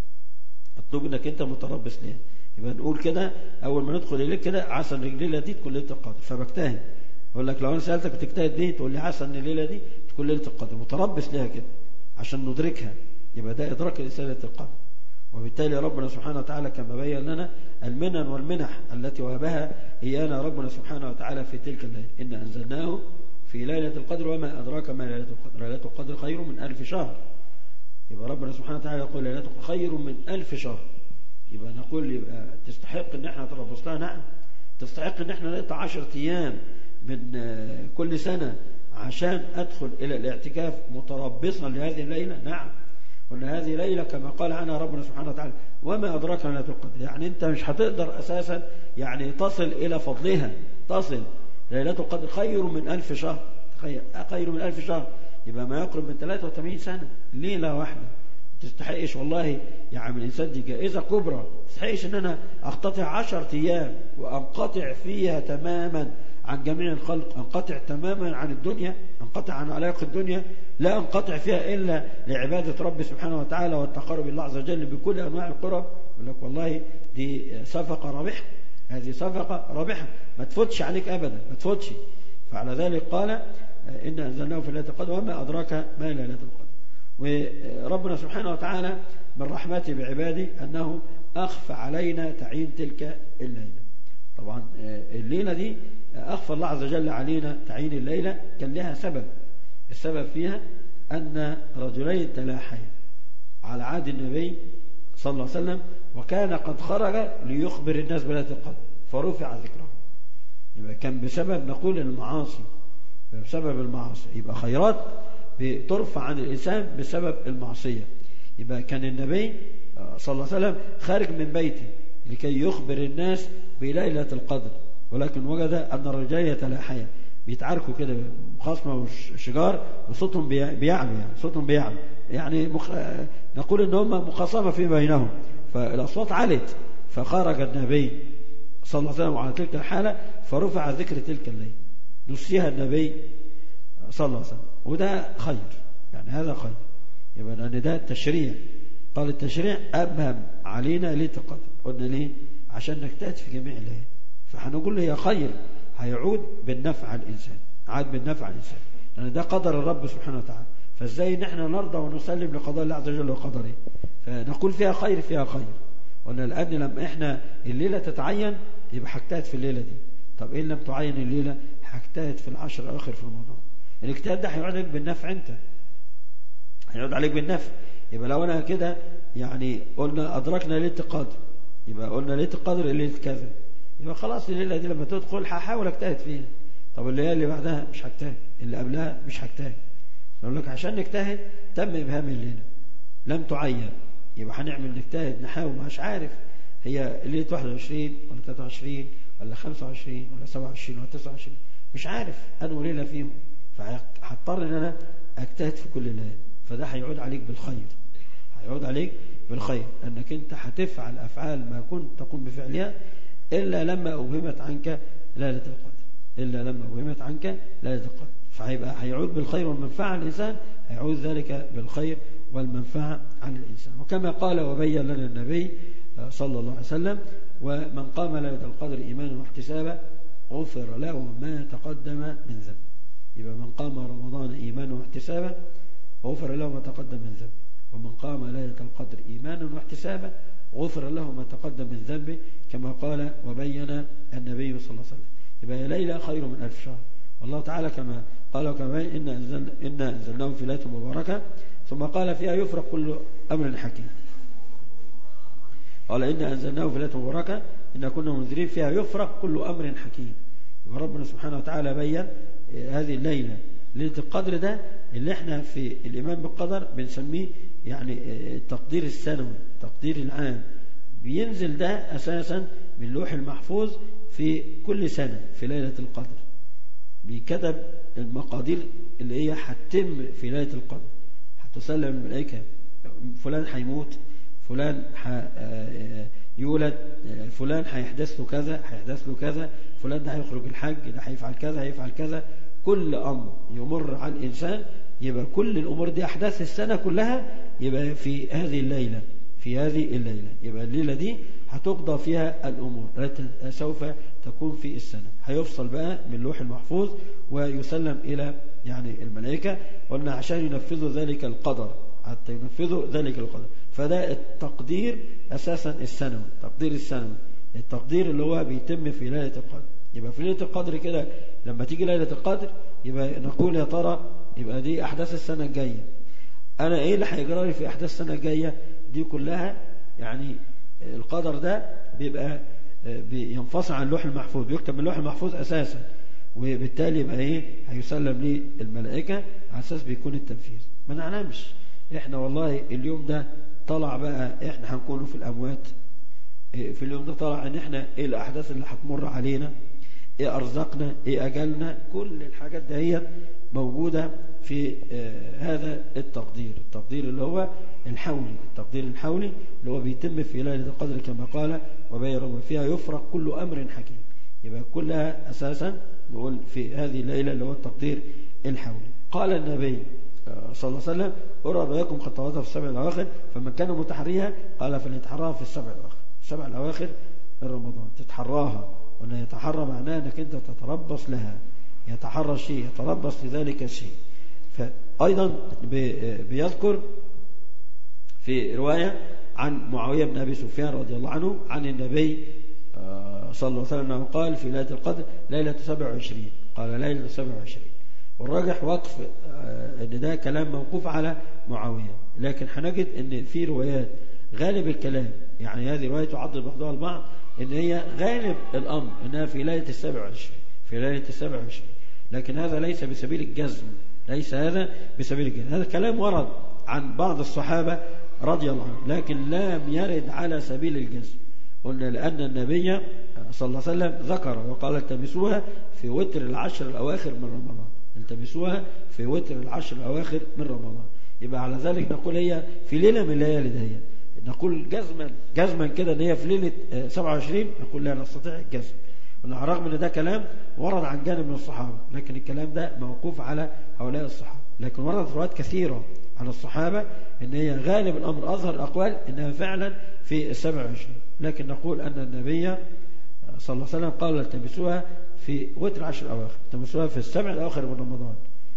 مطلوب انك انت متربص ليها يبقى نقول كده اول ما ندخل الليل كده عسى ان الليله دي تكون ليله القدر فبجتهد يقول لك لو انا سالتك بتجتهد ليه تقول لي عسى ان الليله دي تكون ليله القدر متربص ليها كده عشان ندركها يبقى ده ادراك الانسان ليله القدر وبالتالي ربنا سبحانه وتعالى كما بين لنا المنن والمنح التي وهبها ايانا ربنا سبحانه وتعالى في تلك الليله ان انزلناه في ليله القدر وما ادراك ما ليله القدر ليله القدر خير من ألف شهر يبقى ربنا سبحانه وتعالى يقول ليله خير من ألف شهر يبقى نقول يبقى تستحق ان احنا نتربص لها نعم تستحق ان احنا نقطع 10 ايام من كل سنة عشان أدخل إلى الاعتكاف متربصا لهذه الليلة نعم وأن هذه ليلة كما قال عنها ربنا سبحانه وتعالى وما أدراك ليلة القدر يعني أنت مش هتقدر أساسا يعني تصل إلى فضلها تصل ليلة القدر خير من ألف شهر خير من ألف شهر يبقى ما يقرب من 83 سنة ليلة واحدة تستحقش والله يعني الإنسان دي جائزة كبرى تستحقش أن أنا أقتطع 10 أيام وأنقطع فيها تماما عن جميع الخلق انقطع تماما عن الدنيا انقطع عن علاقة الدنيا لا انقطع فيها إلا لعبادة رب سبحانه وتعالى والتقرب الله عز وجل بكل أنواع القرب يقول لك والله دي صفقة رابحة هذه صفقة رابحة ما تفوتش عليك أبدا ما تفوتش فعلى ذلك قال إن أنزلناه في ليلة القدر وما أدراك ما ليلة القدر وربنا سبحانه وتعالى من رحمته بعباده أنه أخفى علينا تعيين تلك الليلة طبعا الليلة دي أخفى الله عز وجل علينا تعيين الليلة كان لها سبب السبب فيها أن رجلين تلاحيا على عهد النبي صلى الله عليه وسلم وكان قد خرج ليخبر الناس بليلة القدر فرفع ذكره يبقى كان بسبب نقول المعاصي بسبب المعاصي يبقى خيرات بترفع عن الإنسان بسبب المعصية يبقى كان النبي صلى الله عليه وسلم خارج من بيته لكي يخبر الناس بليلة القدر ولكن وجد أن الرجال يتلاحيا بيتعاركوا كده مخاصمة وشجار وصوتهم بيعلو يعني صوتهم بيعلو يعني مخ... نقول ان هم مخاصمة في بينهم فالأصوات علت فخرج النبي صلى الله عليه وسلم على تلك الحالة فرفع ذكر تلك الليل نسيها النبي صلى الله عليه وسلم وده خير يعني هذا خير يبقى لأن ده تشريع قال التشريع أبهم علينا ليه القدر قلنا ليه عشان نجتهد في جميع الليل فهنقول هي خير هيعود بالنفع على الإنسان عاد بالنفع على الإنسان لأن ده قدر الرب سبحانه وتعالى فازاي نحن نرضى ونسلم لقضاء الله عز وجل وقدره فنقول فيها خير فيها خير قلنا الآن لما احنا الليلة تتعين يبقى هجتهد في الليلة دي طب إن لم تعين الليلة هجتهد في العشر الأواخر في رمضان الاجتهاد ده هيعود عليك بالنفع أنت هيعود عليك بالنفع يبقى لو أنا كده يعني قلنا أدركنا ليلة القدر يبقى قلنا ليلة القدر ليلة كذا يبقى خلاص الليلة دي لما تدخل هحاول اجتهد فيها طب الليلة اللي بعدها مش هجتهد اللي قبلها مش هجتهد نقول لك عشان نجتهد تم إبهام الليلة لم تعين يبقى هنعمل نجتهد نحاول مش عارف هي ليلة 21 ولا 23 ولا 25 ولا 27 ولا 29 مش عارف أنا ليلة فيهم فهضطر ان انا اجتهد في كل ليله فده هيعود عليك بالخير هيعود عليك بالخير انك انت هتفعل افعال ما كنت تقوم بفعلها الا لما اوهمت عنك ليله القدر الا لما اوهمت عنك ليله القدر فهيبقى هيعود بالخير والمنفعه على الانسان هيعود ذلك بالخير والمنفعه على الانسان وكما قال وبين لنا النبي صلى الله عليه وسلم ومن قام ليله القدر ايمانا واحتسابا غفر له ما تقدم من ذنبه يبقى من قام رمضان إيمانا واحتسابا غفر له ما تقدم من ذنبه ومن قام ليلة القدر إيمانا واحتسابا غفر له ما تقدم من ذنبه كما قال وبين النبي صلى الله عليه وسلم يبقى هي ليلة خير من ألف شهر والله تعالى كما قال كما إن أنزلنا إنا أنزلناه في ليلة مباركة ثم قال فيها يفرق كل أمر حكيم قال إن أنزلناه في ليلة مباركة إن كنا منذرين فيها يفرق كل أمر حكيم يبقى ربنا سبحانه وتعالى بين هذه الليلة ليلة القدر ده اللي احنا في الإيمان بالقدر بنسميه يعني التقدير السنوي التقدير العام بينزل ده أساسا من لوح المحفوظ في كل سنة في ليلة القدر بيكتب المقادير اللي هي هتتم في ليلة القدر هتسلم الملائكة فلان هيموت فلان يولد فلان هيحدث له كذا هيحدث له كذا فلان ده هيخرج الحج ده هيفعل كذا هيفعل كذا كل أمر يمر على الإنسان يبقى كل الأمور دي أحداث السنة كلها يبقى في هذه الليلة في هذه الليلة يبقى الليلة دي هتقضى فيها الأمور التي سوف تكون في السنة هيفصل بقى من اللوح المحفوظ ويسلم إلى يعني الملائكة قلنا عشان ينفذوا ذلك القدر حتى ينفذوا ذلك القدر فده التقدير أساسا السنوي التقدير السنوي التقدير اللي هو بيتم في ليلة القدر يبقى في ليلة القدر كده لما تيجي ليلة القدر يبقى نقول يا ترى يبقى دي أحداث السنة الجاية أنا إيه اللي هيجرى لي في أحداث السنة الجاية دي كلها يعني القدر ده بيبقى بينفصل عن اللوح المحفوظ بيكتب من اللوح المحفوظ أساسا وبالتالي يبقى إيه هيسلم لي الملائكة على أساس بيكون التنفيذ ما نعلمش إحنا والله اليوم ده طلع بقى إحنا هنكونوا في الأموات في اليوم ده طلع إن إحنا إيه الأحداث اللي هتمر علينا إيه أرزقنا إيه أجلنا كل الحاجات دهيت موجودة في هذا التقدير التقدير اللي هو الحولي التقدير الحولي اللي هو بيتم في ليلة القدر كما قال وبين ربنا فيها يفرق كل أمر حكيم يبقى كلها أساسا نقول في هذه الليلة اللي هو التقدير الحولي قال النبي صلى الله عليه وسلم أرى بياكم خطواتها في السبع الأواخر فمن كان متحريها قال فليتحراها في السبع الأواخر السبع الأواخر من رمضان تتحراها وأن يتحرى معناه أنك أنت تتربص لها يتحرى شيء يتربص لذلك الشيء فأيضا بيذكر في رواية عن معاوية بن أبي سفيان رضي الله عنه عن النبي صلى الله عليه وسلم قال في ليلة القدر ليلة 27 قال ليلة 27 والراجح وقف ان ده كلام موقوف على معاوية لكن هنجد ان في روايات غالب الكلام يعني هذه رواية تعضل بعضها البعض ان هي غالب الامر انها في ليلة السابع والعشرين في ليلة السابع والعشرين لكن هذا ليس بسبيل الجزم ليس هذا بسبيل الجزم هذا كلام ورد عن بعض الصحابة رضي الله عنهم لكن لم يرد على سبيل الجزم قلنا لأن النبي صلى الله عليه وسلم ذكر وقال التمسوها في وتر العشر الأواخر من رمضان التمسوها في وتر العشر الأواخر من رمضان يبقى على ذلك نقول هي في ليلة من الليالي دهيت نقول جزما جزما كده ان هي في ليله 27 نقول لا نستطيع الجزم قلنا على الرغم ان ده كلام ورد عن جانب من الصحابه لكن الكلام ده موقوف على هؤلاء الصحابه لكن وردت روايات كثيره عن الصحابه ان هي غالب الامر اظهر الاقوال انها فعلا في ال 27 لكن نقول ان النبي صلى الله عليه وسلم قال التمسوها في وتر عشر الاواخر التمسوها في السبع الاواخر من رمضان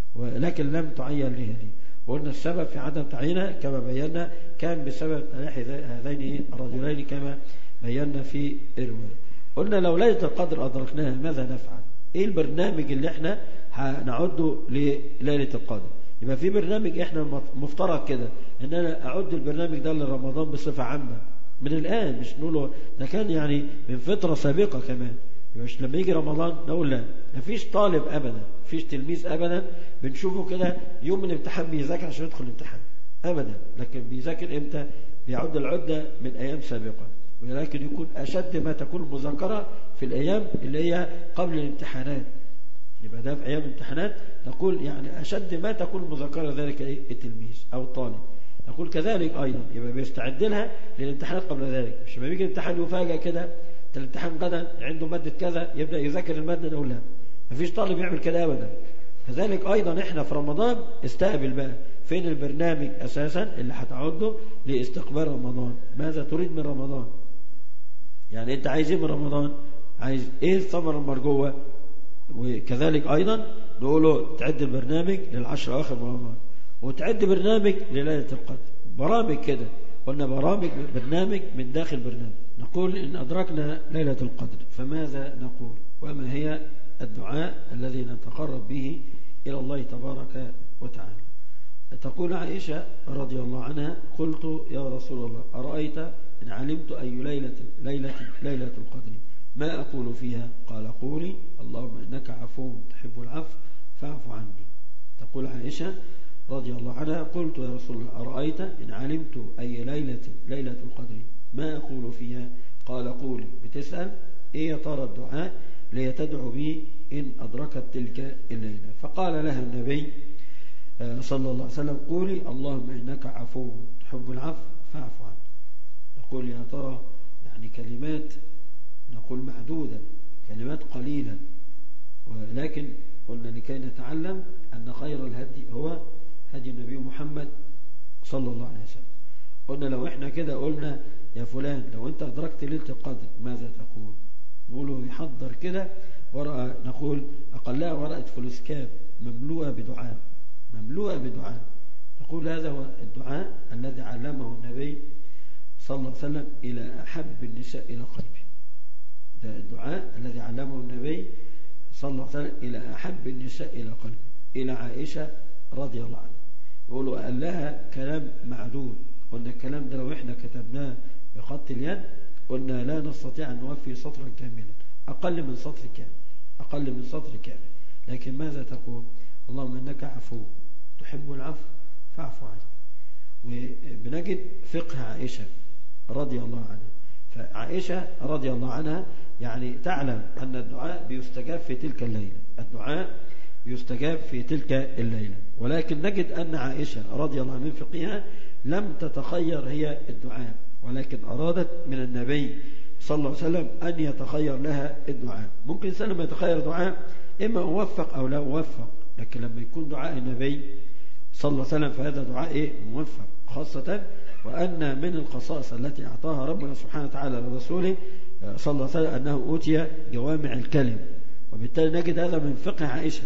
ولكن لم تعين لها دي وقلنا السبب في عدم تعيينها كما بينا كان بسبب تلاحي هذين الرجلين كما بينا في الرواية قلنا لو ليلة القدر أدركناها ماذا نفعل ايه البرنامج اللي احنا هنعده لليلة القدر يبقى في برنامج احنا مفترض كده ان انا اعد البرنامج ده لرمضان بصفة عامة من الان مش نقوله ده كان يعني من فترة سابقة كمان مش لما يجي رمضان نقول لا مفيش طالب ابدا مفيش تلميذ ابدا بنشوفه كده يوم من الامتحان بيذاكر عشان يدخل الامتحان ابدا لكن بيذاكر امتى بيعد العده من ايام سابقه ولكن يكون اشد ما تكون المذاكره في الايام اللي هي قبل الامتحانات يبقى ده في ايام الامتحانات نقول يعني اشد ما تكون المذاكره ذلك ايه التلميذ او الطالب نقول كذلك ايضا يبقى بيستعد لها للامتحانات قبل ذلك مش لما بيجي الامتحان يفاجئ كده الامتحان غدا عنده مادة كذا يبدأ يذاكر المادة الأولى مفيش طالب يعمل كده أبدا كذلك أيضا إحنا في رمضان استقبل بقى فين البرنامج أساسا اللي هتعده لاستقبال رمضان ماذا تريد من رمضان يعني أنت عايز إيه من رمضان عايز إيه الثمرة المرجوة وكذلك أيضا نقول له تعد البرنامج للعشر أواخر من رمضان وتعد برنامج لليلة القدر برامج كده قلنا برامج برنامج من داخل برنامج نقول إن أدركنا ليلة القدر فماذا نقول وما هي الدعاء الذي نتقرب به إلى الله تبارك وتعالى تقول عائشة رضي الله عنها قلت يا رسول الله أرأيت إن علمت أي ليلة ليلة ليلة القدر ما أقول فيها قال قولي اللهم إنك عفو تحب العفو فاعف عني تقول عائشة رضي الله عنها قلت يا رسول الله أرأيت إن علمت أي ليلة ليلة القدر ما أقول فيها قال قولي بتسأل إيه يا ترى الدعاء ليتدعو به إن أدركت تلك الليلة فقال لها النبي صلى الله عليه وسلم قولي اللهم إنك عفو تحب العفو فاعف عنه يقول يا ترى يعني كلمات نقول معدودة كلمات قليلة ولكن قلنا لكي نتعلم أن خير الهدي هو هدي النبي محمد صلى الله عليه وسلم قلنا لو احنا كده قلنا يا فلان لو انت أدركت ليلة القدر ماذا تقول نقوله يحضر كده ورقة نقول أقلها ورقة فلوسكاب مملوءة بدعاء مملوءة بدعاء نقول هذا هو الدعاء الذي علمه النبي صلى الله عليه وسلم إلى أحب النساء إلى قلبه ده الدعاء الذي علمه النبي صلى الله عليه وسلم إلى أحب النساء إلى قلبه إلى عائشة رضي الله عنها يقولوا قال لها كلام معدود قلنا الكلام ده لو احنا كتبناه بخط اليد قلنا لا نستطيع أن نوفي سطرا كاملا أقل من سطر كامل أقل من سطر كامل لكن ماذا تقول اللهم إنك عفو تحب العفو فاعف عني وبنجد فقه عائشة رضي الله عنها فعائشة رضي الله عنها يعني تعلم أن الدعاء بيستجاب في تلك الليلة الدعاء بيستجاب في تلك الليلة ولكن نجد أن عائشة رضي الله عنها من فقهها لم تتخير هي الدعاء ولكن أرادت من النبي صلى الله عليه وسلم أن يتخير لها الدعاء ممكن إنسان لما يتخير دعاء إما موفق أو لا موفق لكن لما يكون دعاء النبي صلى الله عليه وسلم فهذا دعاء إيه موفق خاصة وأن من الخصائص التي أعطاها ربنا سبحانه وتعالى لرسوله صلى الله عليه وسلم أنه أوتي جوامع الكلم وبالتالي نجد هذا من فقه عائشة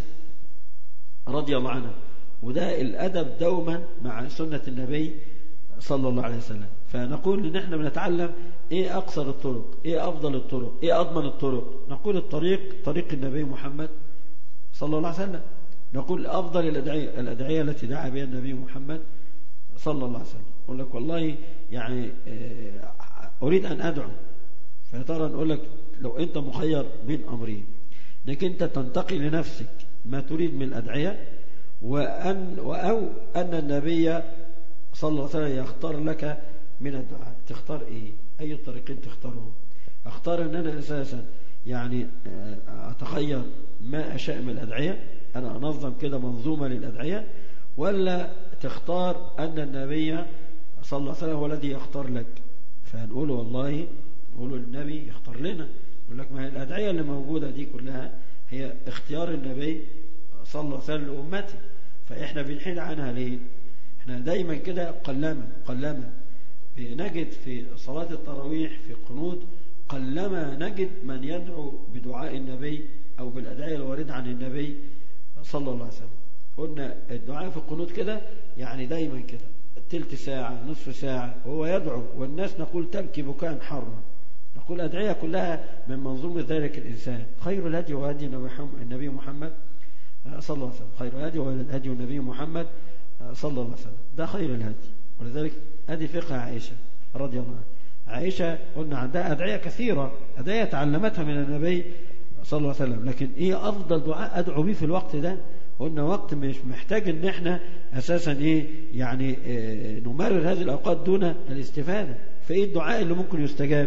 رضي الله عنها وده الأدب دوما مع سنة النبي صلى الله عليه وسلم فنقول ان احنا بنتعلم ايه اقصر الطرق ايه افضل الطرق ايه اضمن الطرق نقول الطريق طريق النبي محمد صلى الله عليه وسلم نقول افضل الادعيه الادعيه التي دعا بها النبي محمد صلى الله عليه وسلم يقول لك والله يعني أريد أن أدعو فيا ترى نقول لك لو أنت مخير بين أمرين انك أنت تنتقي لنفسك ما تريد من الأدعية وأن أو أن النبي صلى الله عليه وسلم يختار لك من الدعاء تختار إيه أي الطريقين تختارهم أختار أن أنا أساسا يعني أتخير ما أشاء من الأدعية أنا أنظم كده منظومة للأدعية ولا تختار أن النبي صلى الله عليه وسلم هو الذي يختار لك فنقول والله نقول النبي يختار لنا يقول لك ما هي الأدعية اللي موجودة دي كلها هي اختيار النبي صلى الله عليه وسلم لأمته فإحنا بنحيل عنها ليه احنا دايما كده قلما قلما نجد في صلاة التراويح في القنوت قلما نجد من يدعو بدعاء النبي أو بالأدعية الواردة عن النبي صلى الله عليه وسلم قلنا الدعاء في القنوت كده يعني دايما كده تلت ساعة نصف ساعة وهو يدعو والناس نقول تبكي بكاء حرا نقول أدعية كلها من منظومة ذلك الإنسان خير الهدي وهدي النبي محمد صلى الله عليه وسلم خير الهدي وهدي النبي محمد صلى الله عليه وسلم ده خير الهدي ولذلك هذه فقه عائشة رضي الله عنها عائشة قلنا عندها أدعية كثيرة أدعية تعلمتها من النبي صلى الله عليه وسلم لكن إيه أفضل دعاء أدعو به في الوقت ده قلنا وقت مش محتاج ان احنا اساسا ايه يعني إيه نمرر هذه الاوقات دون الاستفادة فايه الدعاء اللي ممكن يستجاب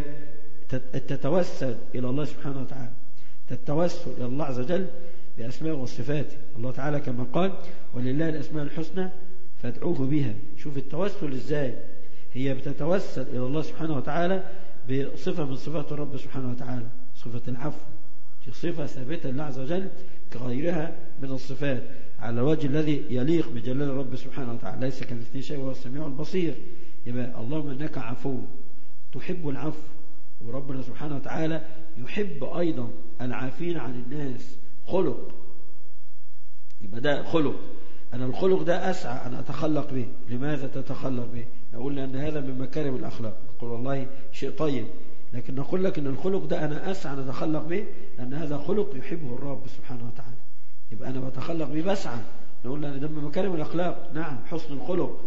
تتوسل الى الله سبحانه وتعالى تتوسل الى الله عز وجل باسماء وصفاته الله تعالى كما قال ولله الاسماء الحسنى فادعوه بها شوف التوسل ازاي هي بتتوسل الى الله سبحانه وتعالى بصفة من صفات الرب سبحانه وتعالى صفة العفو دي صفة ثابتة لله عز وجل كغيرها من الصفات على الوجه الذي يليق بجلال الرب سبحانه وتعالى ليس كمثله شيء وهو السميع البصير يبقى اللهم انك عفو تحب العفو وربنا سبحانه وتعالى يحب ايضا العافين عن الناس خلق يبقى ده خلق انا الخلق ده اسعى ان اتخلق به لماذا تتخلق به نقول لان هذا من مكارم الاخلاق نقول والله شيء طيب لكن نقول لك ان الخلق ده انا اسعى ان اتخلق به لان هذا خلق يحبه الرب سبحانه وتعالى يبقى انا بتخلق به بسعى نقول لان ده من مكارم الاخلاق نعم حسن الخلق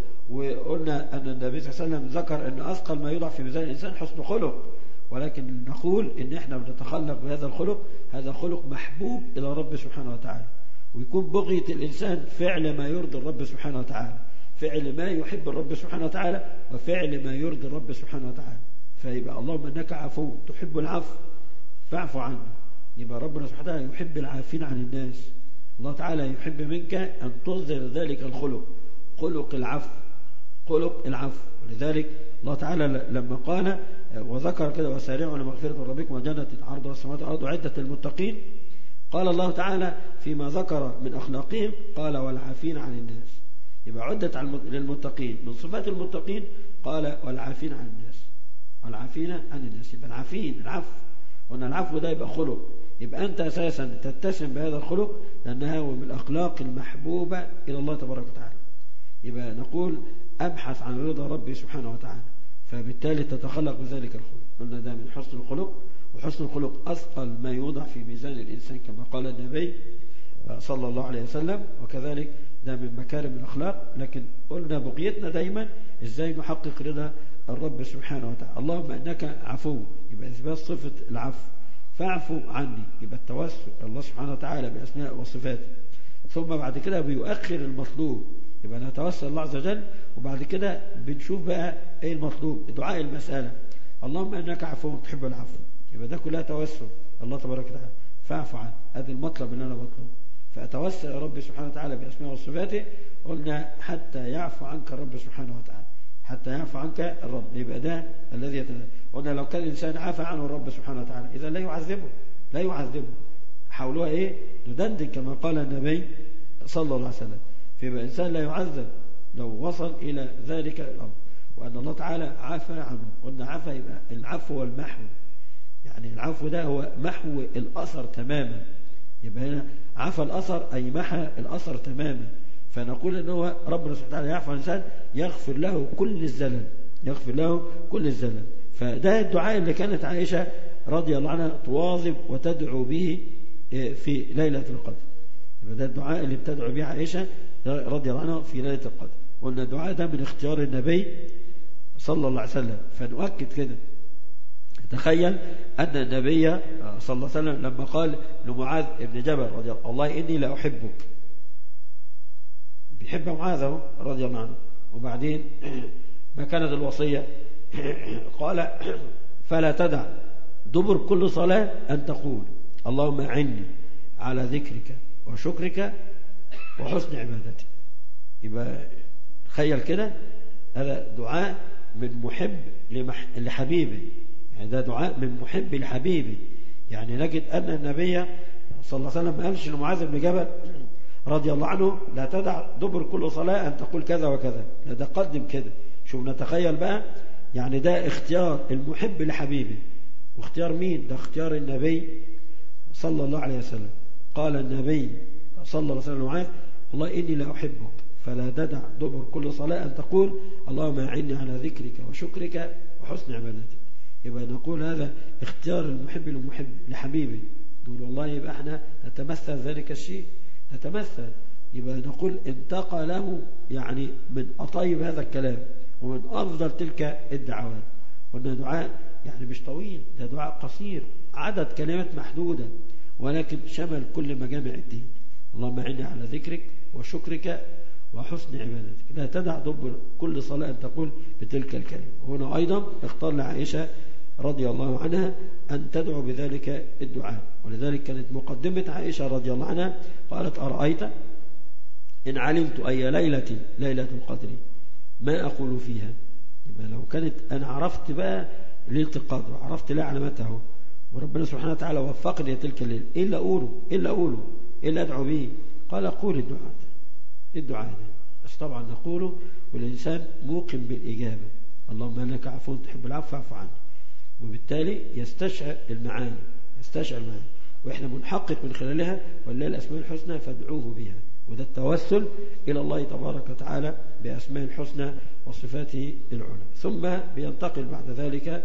وقلنا ان النبي صلى الله عليه وسلم ذكر ان اثقل ما يوضع في ميزان الانسان حسن خلق ولكن نقول ان احنا بنتخلق بهذا الخلق هذا خلق محبوب الى رب سبحانه وتعالى ويكون بغية الإنسان فعل ما يرضي الرب سبحانه وتعالى فعل ما يحب الرب سبحانه وتعالى وفعل ما يرضي الرب سبحانه وتعالى فيبقى اللهم أنك عفو تحب العفو فاعف عنه يبقى ربنا سبحانه وتعالى يحب العافين عن الناس الله تعالى يحب منك أن تظهر ذلك الخلق خلق العفو خلق العفو ولذلك الله تعالى لما قال وذكر كده وسارعوا لمغفرة ربكم وجنة عرضها السماوات والأرض عدة المتقين قال الله تعالى فيما ذكر من أخلاقهم قال والعافين عن الناس يبقى عدت للمتقين من صفات المتقين قال والعافين عن الناس والعافين عن الناس يبقى العافين العفو وأن العفو ده يبقى خلق يبقى أنت أساسا تتسم بهذا الخلق لأنها هو من الأخلاق المحبوبة إلى الله تبارك وتعالى يبقى نقول أبحث عن رضا ربي سبحانه وتعالى فبالتالي تتخلق بذلك الخلق قلنا ده من حسن الخلق وحسن الخلق أثقل ما يوضع في ميزان الإنسان كما قال النبي صلى الله عليه وسلم وكذلك ده من مكارم الأخلاق لكن قلنا بقيتنا دايما إزاي نحقق رضا الرب سبحانه وتعالى اللهم أنك عفو يبقى إثبات صفة العفو فاعفو عني يبقى التوسل الله سبحانه وتعالى بأسماء وصفاته ثم بعد كده بيؤخر المطلوب يبقى نتوسل الله عز وجل وبعد كده بنشوف بقى ايه المطلوب دعاء المسألة اللهم انك عفو تحب العفو يبقى ده كلها توسل الله تبارك وتعالى فاعف عنه هذا المطلب اللي انا بطلبه فاتوسل يا رب سبحانه وتعالى باسمائه وصفاته قلنا حتى يعفو عنك الرب سبحانه وتعالى حتى يعفو عنك الرب يبقى ده الذي يتنزل قلنا لو كان الانسان عفى عنه الرب سبحانه وتعالى اذا لا يعذبه لا يعذبه حولوها ايه ندندن كما قال النبي صلى الله عليه وسلم فيبقى الانسان لا يعذب لو وصل الى ذلك الامر وان الله تعالى عفى عنه قلنا عفى يبقى العفو والمحو يعني العفو ده هو محو الأثر تماما يبقى هنا عفى الأثر أي محى الأثر تماما فنقول أنه هو ربنا سبحانه وتعالى يعفو عن الإنسان يغفر له كل الزلل يغفر له كل الزلل فده الدعاء اللي كانت عائشة رضي الله عنها تواظب وتدعو به في ليلة القدر يبقى ده الدعاء اللي بتدعو به عائشة رضي الله عنها في ليلة القدر قلنا الدعاء ده من اختيار النبي صلى الله عليه وسلم فنؤكد كده فتخيل أن النبي صلى الله عليه وسلم لما قال لمعاذ بن جبل رضي الله والله إني لا أحبك بيحب معاذ رضي الله عنه وبعدين ما كانت الوصية قال فلا تدع دبر كل صلاة أن تقول اللهم أعني على ذكرك وشكرك وحسن عبادتك يبقى تخيل كده هذا دعاء من محب لمح... لحبيبه يعني ده دعاء من محب لحبيبه يعني نجد أن النبي صلى الله عليه وسلم ما قالش لمعاذ بن جبل رضي الله عنه لا تدع دبر كل صلاة أن تقول كذا وكذا لا ده قدم كده شوف نتخيل بقى يعني ده اختيار المحب لحبيبه واختيار مين ده اختيار النبي صلى الله عليه وسلم قال النبي صلى الله عليه وسلم معاذ والله إني لا أحبك فلا تدع دبر كل صلاة أن تقول اللهم أعني على ذكرك وشكرك وحسن عبادتك يبقى نقول هذا اختيار المحب للمحب لحبيبه نقول والله يبقى احنا نتمثل ذلك الشيء نتمثل يبقى نقول انتقى له يعني من أطيب هذا الكلام ومن أفضل تلك الدعوات وأن دعاء يعني مش طويل ده دعاء قصير عدد كلمات محدودة ولكن شمل كل مجامع الدين اللهم أعني على ذكرك وشكرك وحسن عبادتك لا تدع دبر كل صلاة أن تقول بتلك الكلمة هنا أيضا اختار لعائشة رضي الله عنها أن تدعو بذلك الدعاء ولذلك كانت مقدمة عائشة رضي الله عنها قالت أرأيت إن علمت أي ليلة ليلة القدر ما أقول فيها يبقى لو كانت أنا عرفت بقى ليلة القدر وعرفت لا علامته وربنا سبحانه وتعالى وفقني تلك الليلة إيه اللي أقوله إيه اللي أقوله إيه اللي أدعو به قال قول الدعاء الدعاء ده بس طبعا نقوله والإنسان موقن بالإجابة اللهم أنك عفو تحب العفو فاعف عني وبالتالي يستشعر المعاني يستشعر المعاني وإحنا بنحقق من خلالها ولله الأسماء الحسنى فادعوه بها وده التوسل إلى الله تبارك وتعالى بأسماء الحسنى وصفاته العلى ثم بينتقل بعد ذلك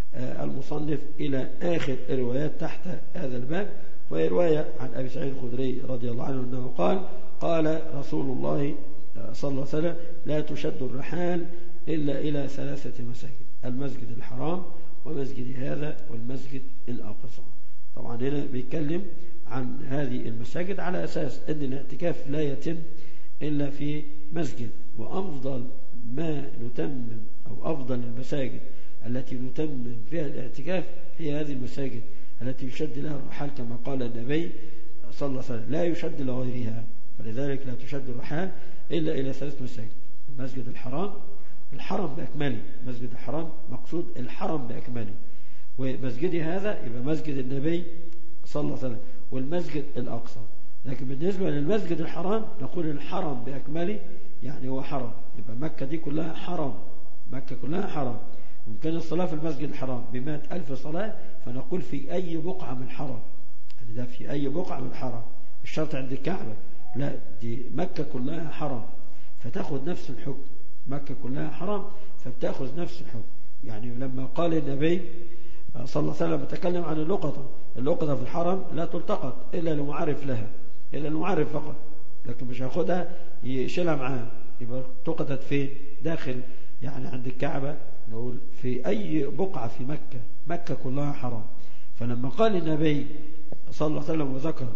المصنف إلى آخر الروايات تحت هذا الباب وهي رواية عن أبي سعيد الخدري رضي الله عنه أنه قال قال رسول الله صلى الله عليه وسلم لا تشد الرحال إلا إلى ثلاثة مساجد المسجد الحرام ومسجد هذا والمسجد الأقصى طبعا هنا بيتكلم عن هذه المساجد على أساس أن الاعتكاف لا يتم إلا في مسجد وأفضل ما نتمم أو أفضل المساجد التي نتمم فيها الاعتكاف هي هذه المساجد التي يشد لها الرحال كما قال النبي صلى الله عليه وسلم لا يشد لغيرها فلذلك لا تشد الرحال إلا إلى ثلاث مساجد المسجد الحرام الحرم بأكمله مسجد الحرام مقصود الحرم بأكمله ومسجدي هذا يبقى مسجد النبي صلى الله عليه وسلم والمسجد الأقصى لكن بالنسبة للمسجد الحرام نقول الحرم بأكمله يعني هو حرم يبقى مكة دي كلها حرم مكة كلها حرم وكان الصلاة في المسجد الحرام بمائة ألف صلاة فنقول في أي بقعة من الحرم يعني ده في أي بقعة من الحرم مش شرط عند الكعبة لا دي مكة كلها حرم فتاخذ نفس الحكم مكة كلها حرم فبتاخذ نفس الحكم يعني لما قال النبي صلى الله عليه وسلم تكلم عن اللقطة اللقطة في الحرم لا تلتقط إلا لمعرف لها إلا المعرف فقط لكن مش هياخدها يشيلها معاه يبقى التقطت فين داخل يعني عند الكعبة نقول في أي بقعة في مكة مكة كلها حرام فلما قال النبي صلى الله عليه وسلم وذكر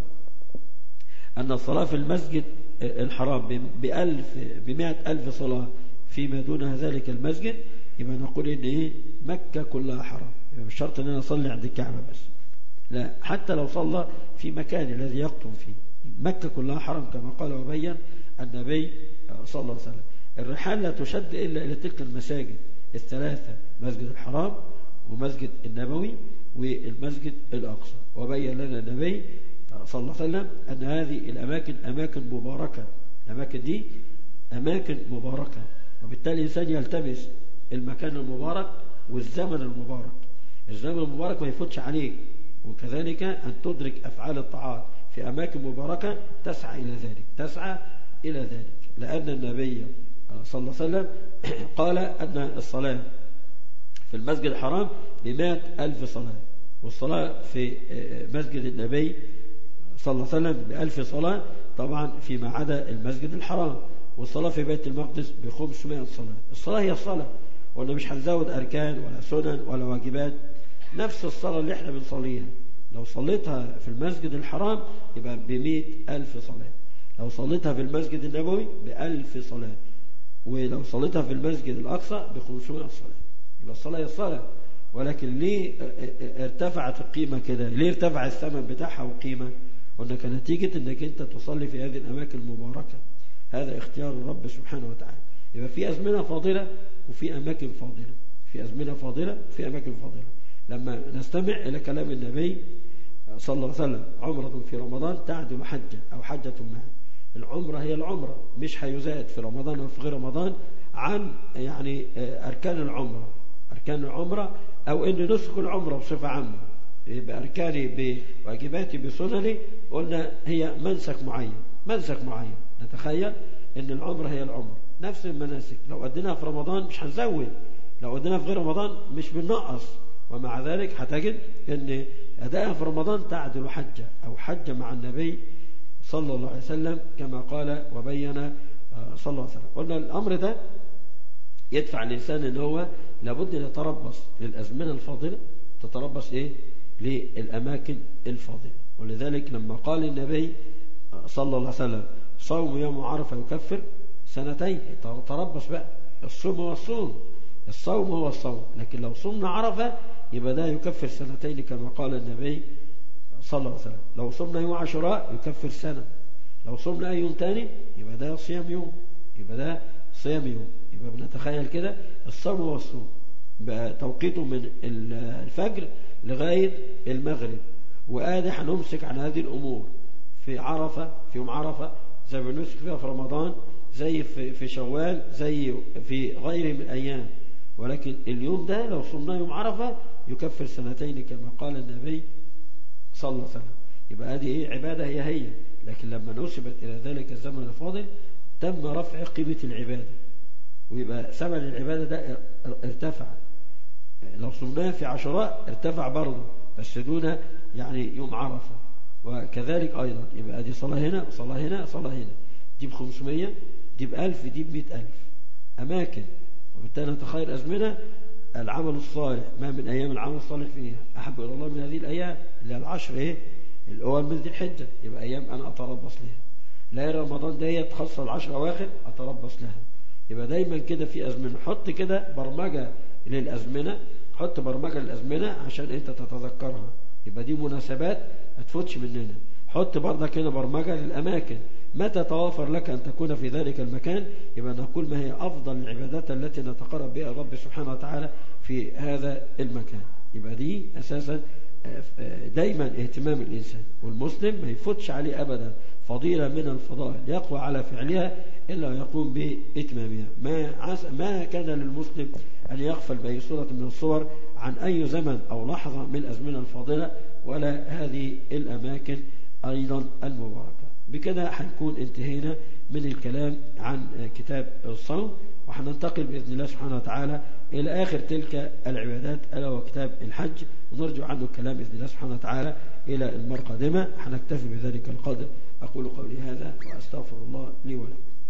أن الصلاة في المسجد الحرام بألف بمائة ألف صلاة فيما دون ذلك المسجد يبقى نقول إن إيه مكة كلها حرام يبقى مش شرط أن أنا أصلي عند الكعبة بس لا حتى لو صلى في مكان الذي يقطن فيه مكة كلها حرام كما قال وبين النبي صلى الله عليه وسلم الرحال لا تشد إلا إلى تلك المساجد الثلاثة مسجد الحرام ومسجد النبوي والمسجد الأقصى وبين لنا النبي صلى الله عليه وسلم أن هذه الأماكن أماكن مباركة الأماكن دي أماكن مباركة وبالتالي الإنسان يلتمس المكان المبارك والزمن المبارك الزمن المبارك ما يفوتش عليك وكذلك أن تدرك أفعال الطاعات في أماكن مباركة تسعى إلى ذلك تسعى إلى ذلك لأن النبي صلى الله عليه وسلم قال أن الصلاة في المسجد الحرام بمائة ألف صلاة والصلاة في مسجد النبي صلى الله عليه وسلم بألف صلاة طبعا فيما عدا المسجد الحرام والصلاة في بيت المقدس بخمسمائة صلاة الصلاة هي الصلاة وأنا مش هنزود أركان ولا سنن ولا واجبات نفس الصلاة اللي احنا بنصليها لو صليتها في المسجد الحرام يبقى بمئة ألف صلاة لو صليتها في المسجد النبوي بألف صلاة ولو صليتها في المسجد الأقصى بخمسمائة صلاة يبقى الصلاة هي الصلاة ولكن ليه ارتفعت القيمة كده ليه ارتفع الثمن بتاعها وقيمة قلنا كنتيجة انك انت تصلي في هذه الأماكن المباركة هذا اختيار الرب سبحانه وتعالى يبقى في أزمنة فاضلة وفي أماكن فاضلة في أزمنة فاضلة وفي أماكن فاضلة لما نستمع إلى كلام النبي صلى الله عليه وسلم عمرة في رمضان تعدل حجة أو حجة معه العمرة هي العمرة مش هيزاد في رمضان أو في غير رمضان عن يعني أركان العمرة أركان العمرة أو إن نسك العمرة بصفة عامة بأركاني بواجباتي بسنني قلنا هي منسك معين منسك معين نتخيل إن العمرة هي العمرة نفس المناسك لو أديناها في رمضان مش هنزود لو أديناها في غير رمضان مش بننقص ومع ذلك هتجد أن أداءها في رمضان تعدل حجة أو حجة مع النبي صلى الله عليه وسلم كما قال وبين صلى الله عليه وسلم قلنا الأمر ده يدفع الإنسان أن هو لابد أن يتربص للأزمنة الفاضلة تتربص إيه للأماكن الفاضلة ولذلك لما قال النبي صلى الله عليه وسلم صوم يوم عرفة يكفر سنتين تربص بقى الصوم هو الصوم الصوم هو الصوم لكن لو صمنا عرفة يبقى ده يكفر سنتين كما قال النبي صلى الله عليه وسلم لو صمنا يوم عاشوراء يكفر سنة لو صمنا أي يوم تاني يبقى ده صيام يوم يبقى ده صيام يوم يبقى بنتخيل كده الصوم هو الصوم بقى توقيته من الفجر لغاية المغرب وآدي هنمسك عن هذه الأمور في عرفة في يوم عرفة زي ما بنمسك فيها في رمضان زي في شوال زي في غير من الأيام ولكن اليوم ده لو صمنا يوم عرفة يكفر سنتين كما قال النبي صلى الله عليه وسلم يبقى هذه ايه عبادة هي هي لكن لما نسبت إلى ذلك الزمن الفاضل تم رفع قيمة العبادة ويبقى ثمن العبادة ده ارتفع لو صمناه في عشراء ارتفع برضه بس دون يعني يوم عرفة وكذلك أيضا يبقى دي صلاة هنا صلاة هنا صلاة هنا دي ب 500 دي ب 1000 دي ب 100000 أماكن وبالتالي نتخيل أزمنة العمل الصالح ما من أيام العمل الصالح فيها أحب إلى الله من هذه الأيام اللي العشر إيه الأول من ذي الحجة يبقى أيام أنا أتربص لها لا رمضان ديت خاصة العشر أواخر أتربص لها يبقى دايما كده في أزمنة حط كده برمجة للأزمنة حط برمجة للأزمنة عشان أنت تتذكرها يبقى دي مناسبات ما تفوتش مننا حط برضك هنا برمجة للأماكن متى توافر لك أن تكون في ذلك المكان يبقى نقول ما هي أفضل العبادات التي نتقرب بها الرب سبحانه وتعالى في هذا المكان يبقى دي أساسا دايما اهتمام الإنسان والمسلم ما يفوتش عليه أبدا فضيلة من الفضائل يقوى على فعلها إلا ويقوم بإتمامها ما, ما كان للمسلم أن يغفل بأي صورة من الصور عن أي زمن أو لحظة من الأزمنة الفاضلة ولا هذه الأماكن أيضا المباركة بكده هنكون انتهينا من الكلام عن كتاب الصوم وهننتقل بإذن الله سبحانه وتعالى إلى آخر تلك العبادات ألا وكتاب الحج ونرجع عنه الكلام بإذن الله سبحانه وتعالى إلى المرة القادمة هنكتفي بذلك القدر أقول قولي هذا وأستغفر الله لي ولكم